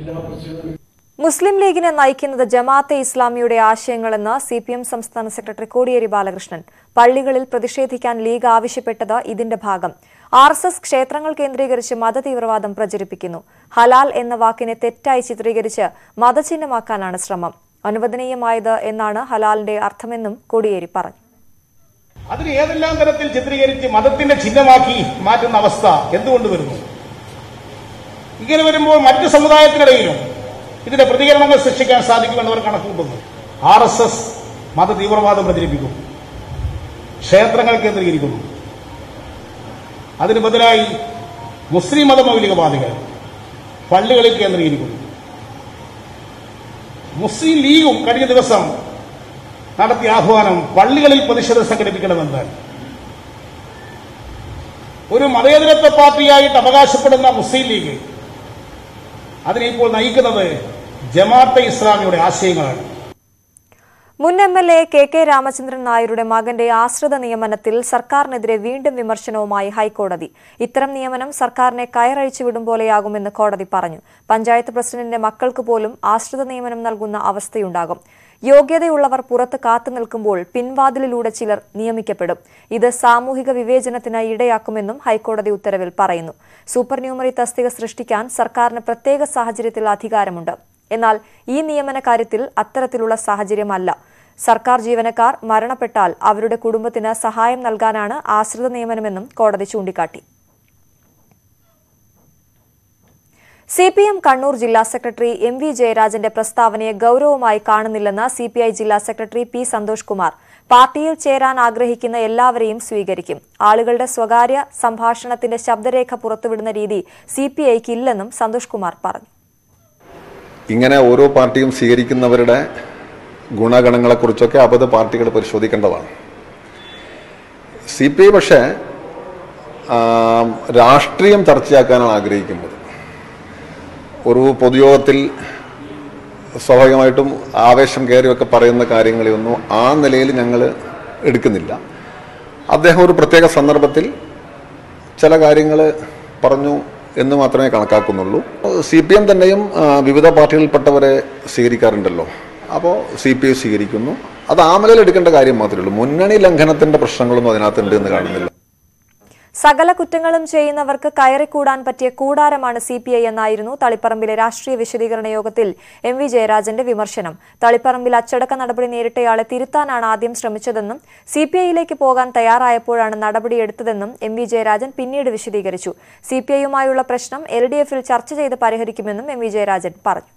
മുസ്ലിം ലീഗിനെ നയിക്കുന്നത് ജമാഅത്തെ ഇസ്ലാമിയുടെ ആശയങ്ങളെന്ന് സി പി എം സംസ്ഥാന സെക്രട്ടറി കോടിയേരി ബാലകൃഷ്ണൻ പള്ളികളിൽ പ്രതിഷേധിക്കാൻ ലീഗ് ആവശ്യപ്പെട്ടത് ഇതിന്റെ ഭാഗം ആർ എസ് എസ് ക്ഷേത്രങ്ങൾ കേന്ദ്രീകരിച്ച് മതതീവ്രവാദം പ്രചരിപ്പിക്കുന്നു ഹലാൽ എന്ന വാക്കിനെ തെറ്റായി ചിത്രീകരിച്ച് മതചിഹ്നമാക്കാനാണ് ശ്രമം അനുവദനീയമായത് എന്നാണ് ഹലാലിന്റെ അർത്ഥമെന്നും കോടിയേരി പറഞ്ഞു അതിന് ഏതെല്ലാം തരത്തിൽ ചിത്രീകരിച്ച് മതത്തിന്റെ ചിഹ്നമാക്കി മാറ്റുന്ന അവസ്ഥ എന്തുകൊണ്ട് വരുന്നു ഇങ്ങനെ വരുമ്പോൾ മറ്റു സമുദായത്തിനിടയിലും ഇതിന്റെ പ്രതികരണങ്ങൾ സൃഷ്ടിക്കാൻ സാധിക്കുമെന്ന് അവർ കണക്കുകൂട്ടുന്നു ആർ എസ് എസ് മത തീവ്രവാദം പ്രചരിപ്പിക്കുന്നു ക്ഷേത്രങ്ങൾ കേന്ദ്രീകരിക്കുന്നു അതിന് ബദലായി മുസ്ലിം മതമൗലികവാദികൾ പള്ളികളിൽ കേന്ദ്രീകരിക്കുന്നു മുസ്ലിം ലീഗും കഴിഞ്ഞ ദിവസം നടത്തിയ ആഹ്വാനം പള്ളികളിൽ പ്രതിഷേധം സംഘടിപ്പിക്കണമെന്ന് ഒരു മതേതരത്വ പാർട്ടിയായിട്ട് അവകാശപ്പെടുന്ന മുസ്ലിം ലീഗ് അതിനെ ഇപ്പോൾ നയിക്കുന്നത് ജമാഅത്തെ ഇസ്ലാമിയുടെ ആശയങ്ങളാണ് മുൻ M L A K K Ramachandran നായരുടെ മകന്റെ ആശ്രിത നിയമനത്തിൽ സർക്കാരിനെതിരെ വീണ്ടും വിമർശനവുമായി ഹൈക്കോടതി ഇത്തരം നിയമനം സർക്കാരിനെ കയറഴിച്ചു വിടും പോലെയാകുമെന്ന് കോടതി പറഞ്ഞു പഞ്ചായത്ത് പ്രസിഡന്റിന്റെ മക്കൾക്ക് പോലും ആശ്രിത നിയമനം നൽകുന്ന അവസ്ഥയുണ്ടാകും യോഗ്യതയുള്ളവർ പുറത്ത് കാത്തു നിൽക്കുമ്പോൾ പിൻവാതിലിലൂടെ ചിലർ നിയമിക്കപ്പെടും ഇത് സാമൂഹിക വിവേചനത്തിന് ഇടയാക്കുമെന്നും ഹൈക്കോടതി ഉത്തരവിൽ പറയുന്നു സൂപ്പർ ന്യൂമറി തസ്തിക സൃഷ്ടിക്കാൻ സർക്കാരിന് പ്രത്യേക സാഹചര്യത്തിൽ അധികാരമുണ്ട് എന്നാൽ ഈ നിയമന കാര്യത്തിൽ അത്തരത്തിലുള്ള സാഹചര്യമല്ല സർക്കാർ ജീവനക്കാർ മരണപ്പെട്ടാൽ അവരുടെ കുടുംബത്തിന് സഹായം നൽകാനാണ് ആശ്രിത നിയമനമെന്നും കോടതി ചൂണ്ടിക്കാട്ടി സി പി എം കണ്ണൂർ ജില്ലാ സെക്രട്ടറി എം വി ജയരാജന്റെ പ്രസ്താവനയെ ഗൌരവമായി കാണുന്നില്ലെന്ന് സി പി ഐ ജില്ലാ സെക്രട്ടറി പി സന്തോഷ് കുമാർ പാർട്ടിയിൽ ചേരാൻ ആഗ്രഹിക്കുന്ന എല്ലാവരെയും സ്വീകരിക്കും ആളുകളുടെ സ്വകാര്യ സംഭാഷണത്തിന്റെ ശബ്ദരേഖ പുറത്തുവിടുന്ന രീതി സി പി ഐക്ക് ഇല്ലെന്നും സന്തോഷ് കുമാർ പറഞ്ഞു ഇങ്ങനെ ഓരോ പാർട്ടിയും സ്വീകരിക്കുന്നവരുടെ ഗുണഗണങ്ങളെക്കുറിച്ചൊക്കെ അബദ്ധ പാർട്ടികൾ പരിശോധിക്കേണ്ടതാണ് സി പി ഐ പക്ഷേ ആ, രാഷ്ട്രീയം ചർച്ചയാക്കാനാണ് ആഗ്രഹിക്കുന്നത് ഒരു പൊതുയോഗത്തിൽ സ്വാഭാവികമായിട്ടും ആവേശം കയറിയൊക്കെ പറയുന്ന കാര്യങ്ങളെയൊന്നും ആ നിലയിൽ ഞങ്ങൾ എടുക്കുന്നില്ല അദ്ദേഹം ഒരു പ്രത്യേക സന്ദർഭത്തിൽ ചില കാര്യങ്ങൾ പറഞ്ഞു എന്ന് മാത്രമേ കണക്കാക്കുന്നുള്ളൂ സി പി എം തന്നെയും ആ, വിവിധ പാർട്ടികളിൽപ്പെട്ടവരെ സ്വീകരിക്കാറുണ്ടല്ലോ അപ്പോൾ സി പി ഐ സ്വീകരിക്കുന്നു അത് ആമലയിൽ എടുക്കേണ്ട കാര്യം മാത്രമേ ഉള്ളൂ മുന്നണി ലംഘനത്തിന്റെ പ്രശ്നങ്ങളൊന്നും അതിനകത്തുണ്ട് എന്ന് കാണുന്നില്ല സകല കുറ്റങ്ങളും ചെയ്യുന്നവർക്ക് കയറിക്കൂടാൻ പറ്റിയ കൂടാരമാണ് സി പി ഐ എന്നായിരുന്നു തളിപ്പറമ്പിലെ രാഷ്ട്രീയ വിശദീകരണ യോഗത്തിൽ എം വി ജയരാജന്റെ വിമർശനം തളിപ്പറമ്പിൽ അച്ചടക്ക നടപടി നേരിട്ടയാളെ തിരുത്താനാണ് ആദ്യം ശ്രമിച്ചതെന്നും സി പി ഐയിലേക്ക് പോകാൻ തയ്യാറായപ്പോഴാണ് നടപടിയെടുത്തതെന്നും എം വി ജയരാജൻ പിന്നീട് വിശദീകരിച്ചു സി പി ഐയുമായുള്ള പ്രശ്നം എൽ ഡി എഫിൽ ചർച്ച ചെയ്ത് പരിഹരിക്കുമെന്നും എം വി ജയരാജൻ പറഞ്ഞു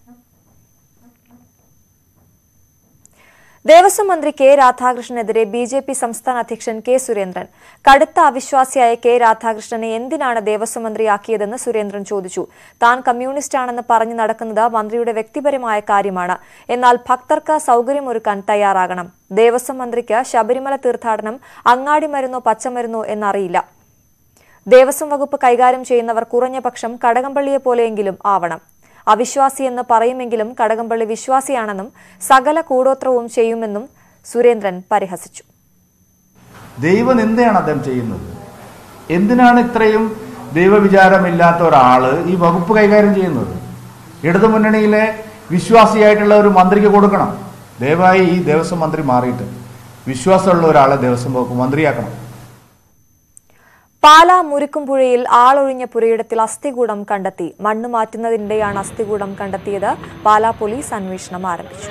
ദേവസ്വം മന്ത്രി കെ രാധാകൃഷ്ണനെതിരെ ബി ജെ പി സംസ്ഥാന അധ്യക്ഷൻ കെ സുരേന്ദ്രൻ കടുത്ത അവിശ്വാസിയായ കെ രാധാകൃഷ്ണനെ എന്തിനാണ് ദേവസ്വം മന്ത്രിയാക്കിയതെന്ന് സുരേന്ദ്രൻ ചോദിച്ചു താൻ കമ്മ്യൂണിസ്റ്റാണെന്ന് പറഞ്ഞു നടക്കുന്നത് മന്ത്രിയുടെ വ്യക്തിപരമായ കാര്യമാണ് എന്നാൽ ഭക്തർക്ക് സൗകര്യമൊരുക്കാൻ തയ്യാറാകണം ദേവസ്വം മന്ത്രിക്ക് ശബരിമല തീർത്ഥാടനം അങ്ങാടി മരുന്നോ പച്ചമരുന്നോ എന്നറിയില്ല ദേവസ്വം വകുപ്പ് കൈകാര്യം ചെയ്യുന്നവർ കുറഞ്ഞ പക്ഷം കടകംപള്ളിയെ പോലെയെങ്കിലും ആവണം അവിശ്വാസിയെന്ന് പറയുമെങ്കിലും കടകംപള്ളി വിശ്വാസിയാണെന്നും സകല കൂടോത്രവും ചെയ്യുമെന്നും സുരേന്ദ്രൻ പരിഹസിച്ചു ദൈവനിന്ദയാണ് അദ്ദേഹം ചെയ്യുന്നത് എന്തിനാണ് ഇത്രയും ദൈവവിചാരമില്ലാത്ത ഒരാള് ഈ വകുപ്പ് കൈകാര്യം ചെയ്യുന്നത് ഇടതുമുന്നണിയിലെ വിശ്വാസിയായിട്ടുള്ള ഒരു മന്ത്രിക്ക് കൊടുക്കണം ദയവായി ഈ ദേവസ്വം മന്ത്രി മാറിയിട്ട് വിശ്വാസമുള്ള ഒരാളെ ദേവസ്വം വകുപ്പ് മന്ത്രിയാക്കണം പാലാ മുരുക്കുംപുഴയിൽ ആളൊഴിഞ്ഞ പുരയിടത്തിൽ അസ്ഥികൂടം കണ്ടെത്തി മണ്ണ് മാറ്റുന്നതിനിടെയാണ് അസ്ഥികൂടം കണ്ടെത്തിയത് പാലാ പോലീസ് അന്വേഷണം ആരംഭിച്ചു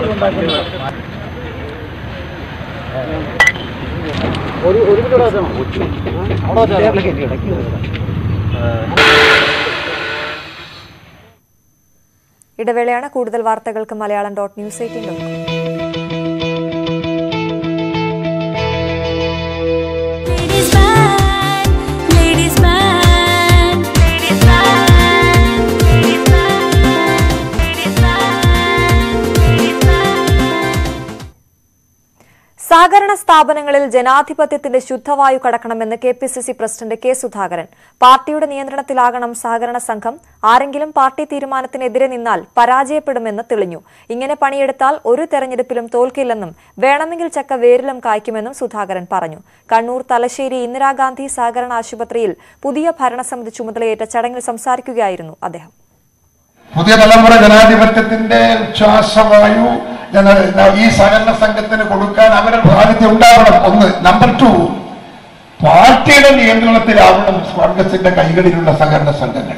ഇടവേളയാണ് കൂടുതൽ വാർത്തകൾക്ക് Malayalam dot news eighteen dot com Ladies man, ladies man, ladies man, ladies man, ladies man, ladies man. സഹകരണ സ്ഥാപനങ്ങളിൽ ജനാധിപത്യത്തിന്റെ ശുദ്ധവായു കടക്കണമെന്ന് K P C C president K Sudhakaran പാർട്ടിയുടെ നിയന്ത്രണത്തിലാകണം സഹകരണ സംഘം ആരെങ്കിലും പാർട്ടി തീരുമാനത്തിനെതിരെ നിന്നാൽ പരാജയപ്പെടുമെന്ന് തെളിഞ്ഞു ഇങ്ങനെ പണിയെടുത്താൽ ഒരു തെരഞ്ഞെടുപ്പിലും തോൽക്കില്ലെന്നും വേണമെങ്കിൽ ചക്ക വേരിലും കായ്ക്കുമെന്നും സുധാകരൻ പറഞ്ഞു കണ്ണൂർ തലശ്ശേരി ഇന്ദിരാഗാന്ധി സഹകരണ ആശുപത്രിയിൽ പുതിയ ഭരണസമിതി ചുമതലയേറ്റ ചടങ്ങിൽ സംസാരിക്കുകയായിരുന്നു അദ്ദേഹം പുതിയ തലമുറ ജനാധിപത്യത്തിന്റെ ശ്വാസവായു ഞങ്ങൾ ഈ സഹകരണ സംഘത്തിന് കൊടുക്കാൻ അവരുടെ ബാധ്യത ഉണ്ടാവണം ഒന്ന് നമ്പർ ടു പാർട്ടിയുടെ നിയന്ത്രണത്തിലാവണം കോൺഗ്രസിന്റെ കൈകളിലുള്ള സഹകരണ സംഘങ്ങൾ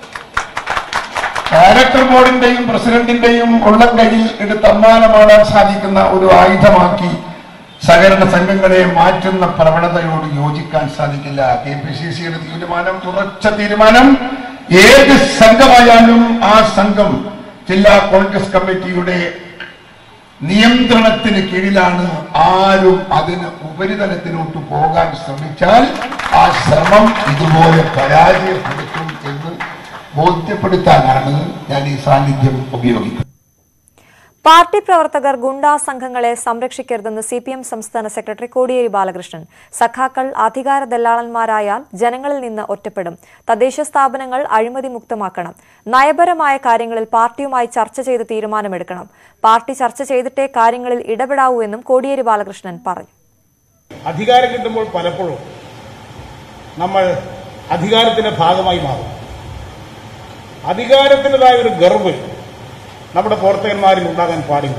ഡയറക്ടർ ബോർഡിന്റെയും പ്രസിഡന്റിന്റെയും ഉള്ളം കയ്യിൽ എടുത്ത് അമ്മാനമാടാൻ സാധിക്കുന്ന ഒരു ആയുധമാക്കി സഹകരണ സംഘങ്ങളെ മാറ്റുന്ന പ്രവണതയോട് യോജിക്കാൻ സാധിക്കില്ല കെ പി സി സിയുടെ തീരുമാനം ഉറച്ച തീരുമാനം ഏത് സംഘമായാലും ആ സംഘം ജില്ലാ കോൺഗ്രസ് കമ്മിറ്റിയുടെ നിയന്ത്രണത്തിന് കീഴിലാണ് ആരും അതിന് ഉപരിതലത്തിലോട്ട് പോകാൻ ശ്രമിച്ചാൽ ആ ശ്രമം ഇതുപോലെ പരാജയപ്പെടുത്തും എന്ന് ബോധ്യപ്പെടുത്താനാണ് ഞാൻ ഈ സാന്നിധ്യം ഉപയോഗിക്കുന്നത് പാർട്ടി പ്രവർത്തകർ ഗുണ്ടാ സംഘങ്ങളെ സംരക്ഷിക്കരുതെന്ന് സി പി എം സംസ്ഥാന സെക്രട്ടറി കോടിയേരി ബാലകൃഷ്ണൻ സഖാക്കൾ അധികാര ദല്ലാളന്മാരായാൽ ജനങ്ങളിൽ നിന്ന് ഒറ്റപ്പെടും തദ്ദേശ സ്ഥാപനങ്ങൾ അഴിമതി മുക്തമാക്കണം നയപരമായ കാര്യങ്ങളിൽ പാർട്ടിയുമായി ചർച്ച ചെയ്ത് തീരുമാനമെടുക്കണം പാർട്ടി ചർച്ച ചെയ്തിട്ടേ കാര്യങ്ങളിൽ ഇടപെടാവൂ എന്നും കോടിയേരി ബാലകൃഷ്ണൻ പറഞ്ഞു അധികാരം കിട്ടുമ്പോൾ പലപ്പോഴും നമ്മൾ അധികാരത്തിന്റെ ഭാഗമായി മാറും അധികാരത്തിൻ്റെതായ ഒരു ഗർവ് നമ്മുടെ പ്രവർത്തകന്മാരിൽ ഉണ്ടാകാൻ പാടില്ല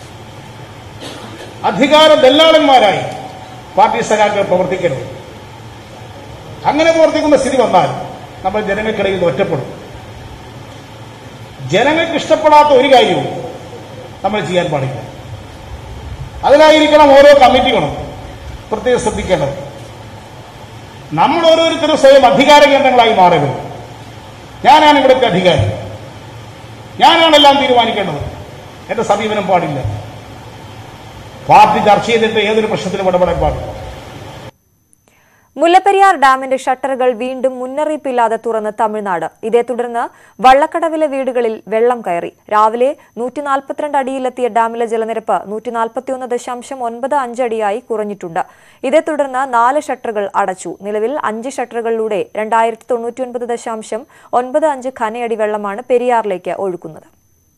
അധികാര ദല്ലാളന്മാരായി പാർട്ടി സഖാക്കൾ പ്രവർത്തിക്കരുത് അങ്ങനെ പ്രവർത്തിക്കുന്ന സ്ഥിതി വന്നാൽ നമ്മൾ ജനങ്ങൾക്കിടയിൽ നിന്ന് ഒറ്റപ്പെടും ജനങ്ങൾക്ക് ഇഷ്ടപ്പെടാത്ത ഒരു കാര്യവും നമ്മൾ ചെയ്യാൻ പാടില്ല അതിനായിരിക്കണം ഓരോ കമ്മിറ്റികളും പ്രത്യേകം ശ്രദ്ധിക്കേണ്ടത് നമ്മൾ ഓരോരുത്തരും സ്വയം അധികാര കേന്ദ്രങ്ങളായി മാറരുത് ഞാനാണ് ഇവിടുത്തെ അധികാരി ഞാനാണ് എല്ലാം തീരുമാനിക്കേണ്ടത് എന്റെ സമീപനം പാടില്ല പാർട്ടി ചർച്ച ചെയ്തിട്ട് ഏതൊരു പ്രശ്നത്തിലും ഇടപെടാൻ പാടില്ല മുല്ലപ്പെരിയാർ ഡാമിന്റെ ഷട്ടറുകൾ വീണ്ടും മുന്നറിയിപ്പില്ലാതെ തുറന്ന് തമിഴ്നാട് ഇതേ തുടർന്ന് വള്ളക്കടവിലെ വീടുകളിൽ വെള്ളം കയറി രാവിലെ നൂറ്റി നാൽപ്പത്തിരണ്ട് അടിയിലെത്തിയ ഡാമിലെ ജലനിരപ്പ് നൂറ്റി നാൽപ്പത്തിയൊന്ന് ദശാംശം ഒൻപത് അഞ്ച് അടിയായി കുറഞ്ഞിട്ടുണ്ട് ഇതേ തുടർന്ന് നാല് ഷട്ടറുകൾ അടച്ചു നിലവിൽ അഞ്ച് ഷട്ടറുകളിലൂടെ രണ്ടായിരത്തി തൊണ്ണൂറ്റിയൊൻപത് ദശാംശം ഒൻപത് അഞ്ച് ഖനയടി വെള്ളമാണ് പെരിയാറിലേക്ക് ഒഴുക്കുന്നത്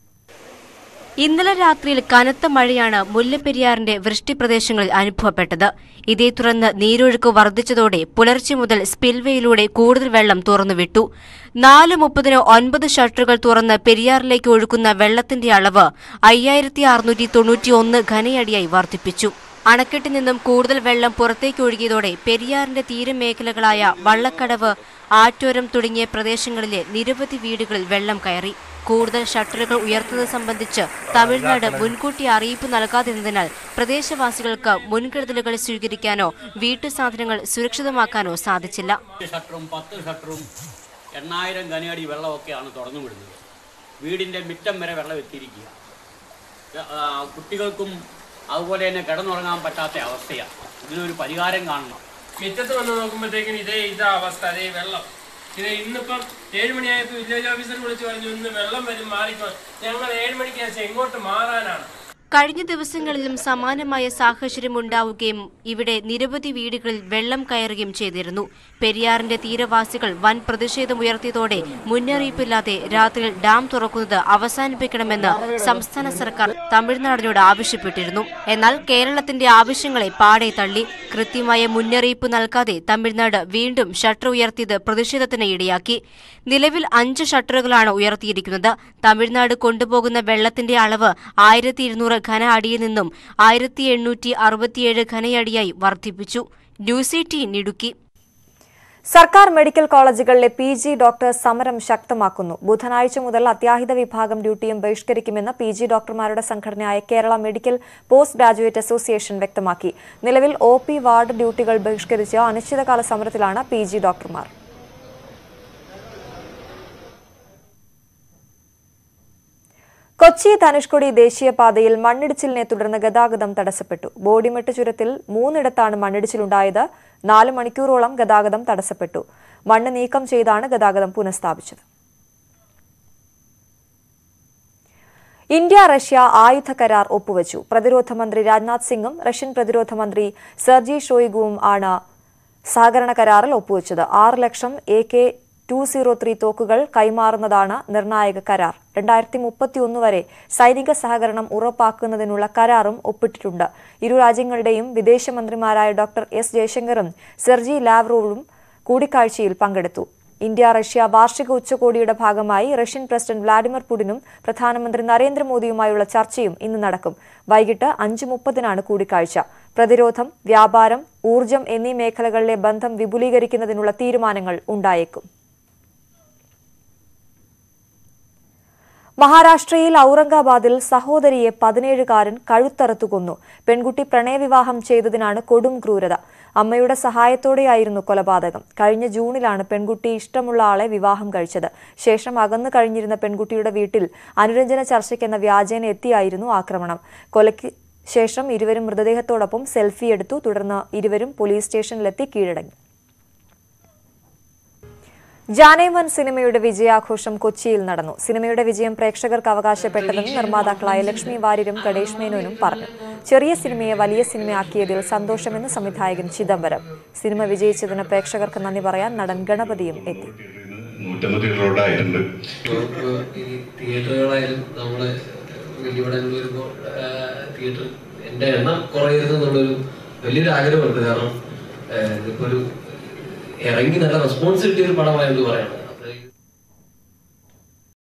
ഇന്നലെ രാത്രിയിൽ കനത്ത മഴയാണ് മുല്ലപ്പെരിയാറിന്റെ വൃഷ്ടിപ്രദേശങ്ങളിൽ അനുഭവപ്പെട്ടത് ഇതേ തുടർന്ന് നീരൊഴുക്ക് വർദ്ധിച്ചതോടെ പുലർച്ചെ മുതൽ സ്പിൽവേയിലൂടെ കൂടുതൽ വെള്ളം തുറന്നുവിട്ടു നാല് മുപ്പതിന് ഒൻപത് ഷട്ടറുകൾ തുറന്ന് പെരിയാറിലേക്ക് ഒഴുക്കുന്ന വെള്ളത്തിന്റെ അളവ് അയ്യായിരത്തി അറുന്നൂറ്റി തൊണ്ണൂറ്റിയൊന്ന് ഘനയടിയായി വർദ്ധിപ്പിച്ചു അണക്കെട്ടിൽ നിന്നും കൂടുതൽ വെള്ളം പുറത്തേക്ക് ഒഴുകിയതോടെ പെരിയാറിന്റെ തീരമേഖലകളായ വള്ളക്കടവ് ആറ്റോരം തുടങ്ങിയ പ്രദേശങ്ങളിലെ നിരവധി വീടുകളിൽ വെള്ളം കയറി കൂടുതൽ ഷട്ടറുകൾ ഉയർത്തുന്നത് സംബന്ധിച്ച് തമിഴ്നാട് മുൻകൂട്ടി അറിയിപ്പ് നൽകാതിരുന്നതിനാൽ പ്രദേശവാസികൾക്ക് മുൻകരുതലുകൾ സ്വീകരിക്കാനോ വീട്ടുസാധനങ്ങൾ സുരക്ഷിതമാക്കാനോ സാധിച്ചില്ല ഷട്ടറും പത്ത് ഷട്ടറും എണ്ണായിരം ഘനയടി വെള്ളമൊക്കെയാണ് തുറന്നു വിടുന്നത് വീടിൻ്റെ മിറ്റം വരെ വെള്ളം എത്തിയിരിക്കുക ആ, കുട്ടികൾക്കും അതുപോലെ തന്നെ കിടന്നുറങ്ങാൻ പറ്റാത്ത അവസ്ഥയാണ് ഇതിനൊരു പരിഹാരം കാണണം മുറ്റത്ത് വന്ന് നോക്കുമ്പോഴത്തേക്കിന് ഇതേ ഇതാ അവസ്ഥ അതേ വെള്ളം ഇത് ഇന്നിപ്പം ഏഴ് മണിയായപ്പോൾ വില്ലേജ് ഓഫീസർ വിളിച്ചു പറഞ്ഞു ഇന്ന് വെള്ളം വരും മാറിക്കോ ഞങ്ങൾ ഏഴ് മണിക്ക് ശേഷം എങ്ങോട്ട് മാറാനാണ് കഴിഞ്ഞ ദിവസങ്ങളിലും സമാനമായ സാഹചര്യം ഉണ്ടാവുകയും ഇവിടെ നിരവധി വീടുകളിൽ വെള്ളം കയറുകയും ചെയ്തിരുന്നു പെരിയാറിന്റെ തീരവാസികൾ വൻ പ്രതിഷേധമുയർത്തിയതോടെ മുന്നറിയിപ്പില്ലാതെ രാത്രിയിൽ ഡാം തുറക്കുന്നത് അവസാനിപ്പിക്കണമെന്ന് സംസ്ഥാന സർക്കാർ തമിഴ്നാടിനോട് ആവശ്യപ്പെട്ടിരുന്നു എന്നാൽ കേരളത്തിന്റെ ആവശ്യങ്ങളെ പാടെ തള്ളി കൃത്യമായ മുന്നറിയിപ്പ് നൽകാതെ തമിഴ്നാട് വീണ്ടും ഷട്ടർ ഉയർത്തിയത് പ്രതിഷേധത്തിന് ഇടയാക്കി നിലവിൽ അഞ്ച് ഷട്ടറുകളാണ് ഉയർത്തിയിരിക്കുന്നത് തമിഴ്നാട് കൊണ്ടുപോകുന്ന വെള്ളത്തിന്റെ അളവ് ആയിരത്തി ഇരുന്നൂറ് ഘന അടിയിൽ നിന്നും ആയിരത്തി എണ്ണൂറ്റി അറുപത്തിയേഴ് ഘനയടിയായി വർദ്ധിപ്പിച്ചു ന്യൂസ് എയ്റ്റീൻ ഇടുക്കി സർക്കാർ മെഡിക്കൽ കോളേജുകളിലെ പി ജി ഡോക്ടർ സമരം ശക്തമാക്കുന്നു ബുധനാഴ്ച മുതൽ അത്യാഹിത വിഭാഗം ഡ്യൂട്ടിയും ബഹിഷ്കരിക്കുമെന്ന് പി ജി ഡോക്ടർമാരുടെ സംഘടനയായ Kerala medical post graduate association വ്യക്തമാക്കി നിലവിൽ ഒ പി വാർഡ് ഡ്യൂട്ടികൾ ബഹിഷ്കരിച്ച് അനിശ്ചിതകാല സമരത്തിലാണ് പി ജി ഡോക്ടർമാർ കൊച്ചി ധനുഷ്കോടി ദേശീയപാതയിൽ മണ്ണിടിച്ചിലിനെ തുടർന്ന് ഗതാഗതം തടസ്സപ്പെട്ടു ബോഡിമെട്ട് ചുരത്തിൽ മൂന്നിടത്താണ് മണ്ണിടിച്ചിലുണ്ടായത് നാല് മണിക്കൂറോളം ഗതാഗതം തടസ്സപ്പെട്ടു മണ്ണ് നീക്കം ചെയ്താണ് ഗതാഗതം പുനഃസ്ഥാപിച്ചത് ഇന്ത്യ റഷ്യ ആയുധ കരാർ ഒപ്പുവച്ചു പ്രതിരോധ മന്ത്രി രാജ്നാഥ് സിംഗും റഷ്യൻ പ്രതിരോധ മന്ത്രി സെർജി ഷോയിഗുവും ആണ് സഹകരണ കരാറിൽ ഒപ്പുവച്ചത് ആറ് ലക്ഷം A K two zero three തോക്കുകൾ കൈമാറുന്നതാണ് നിർണായക കരാർ രണ്ടായിരത്തി മുപ്പത്തിയൊന്ന് വരെ സൈനിക സഹകരണം ഉറപ്പാക്കുന്നതിനുള്ള കരാറും ഒപ്പിട്ടിട്ടുണ്ട് ഇരു രാജ്യങ്ങളുടെയും വിദേശമന്ത്രിമാരായ ഡോക്ടർ എസ് ജയശങ്കറും സെർജി ലാവ്റോവും കൂടിക്കാഴ്ചയിൽ പങ്കെടുത്തു ഇന്ത്യ റഷ്യ വാർഷിക ഉച്ചകോടിയുടെ ഭാഗമായി റഷ്യൻ പ്രസിഡന്റ് വ്ളാഡിമിർ പുടിനും പ്രധാനമന്ത്രി നരേന്ദ്രമോദിയുമായുള്ള ചർച്ചയും ഇന്ന് നടക്കും വൈകിട്ട് അഞ്ച് മുപ്പതിനാണ് കൂടിക്കാഴ്ച പ്രതിരോധം വ്യാപാരം ഊർജം എന്നീ മേഖലകളിലെ ബന്ധം വിപുലീകരിക്കുന്നതിനുള്ള തീരുമാനങ്ങൾ ഉണ്ടായേക്കും മഹാരാഷ്ട്രയിൽ ഔറംഗാബാദിൽ സഹോദരിയെ പതിനേഴുകാരൻ കഴുത്തറുത്തു കൊന്നു പെൺകുട്ടി പ്രണയവിവാഹം ചെയ്തതിനാണ് കൊടും ക്രൂരത അമ്മയുടെ സഹായത്തോടെയായിരുന്നു കൊലപാതകം കഴിഞ്ഞ ജൂണിലാണ് പെൺകുട്ടി ഇഷ്ടമുള്ള ആളെ വിവാഹം കഴിച്ചത് ശേഷം അകന്നു കഴിഞ്ഞിരുന്ന പെൺകുട്ടിയുടെ വീട്ടിൽ അനുരഞ്ജന ചർച്ചയ്ക്കെന്ന വ്യാജേന എത്തിയായിരുന്നു ആക്രമണം കൊലയ്ക്ക് ശേഷം ഇരുവരും മൃതദേഹത്തോടൊപ്പം സെൽഫി എടുത്തു തുടർന്ന് ഇരുവരും പോലീസ് സ്റ്റേഷനിലെത്തി കീഴടങ്ങി ജാനേമൻ സിനിമയുടെ വിജയാഘോഷം കൊച്ചിയിൽ നടന്നു സിനിമയുടെ വിജയം പ്രേക്ഷകർക്ക് അവകാശപ്പെട്ടതെന്ന് നിർമ്മാതാക്കളായ ലക്ഷ്മി വാര്യരും ഗണേഷ് മേനോനും പറഞ്ഞു ചെറിയ സിനിമയെ വലിയ സിനിമയാക്കിയതിൽ സന്തോഷമെന്ന് സംവിധായകൻ ചിദംബരം സിനിമ വിജയിച്ചതിന് പ്രേക്ഷകർക്ക് നന്ദി പറയാൻ നടൻ ഗണപതിയും എത്തി നൂറ്റമ്പത് തിയേറ്ററുകളുണ്ടായിട്ടുണ്ട് ഈ തിയേറ്ററുകളായാലും നമ്മള് വലിയ പടങ്ങൾ വരുമ്പോൾ തിയേറ്റർ എന്റെ എണ്ണം കുറയരുത് എന്നുള്ളൊരു വലിയൊരു ആഗ്രഹമുണ്ട് കാരണം ആഹ് ഇതിപ്പോ ഒരു ഇറങ്ങി നല്ല റെസ്പോൺസ് കിട്ടിയ ഒരു പടമായത് പറയണം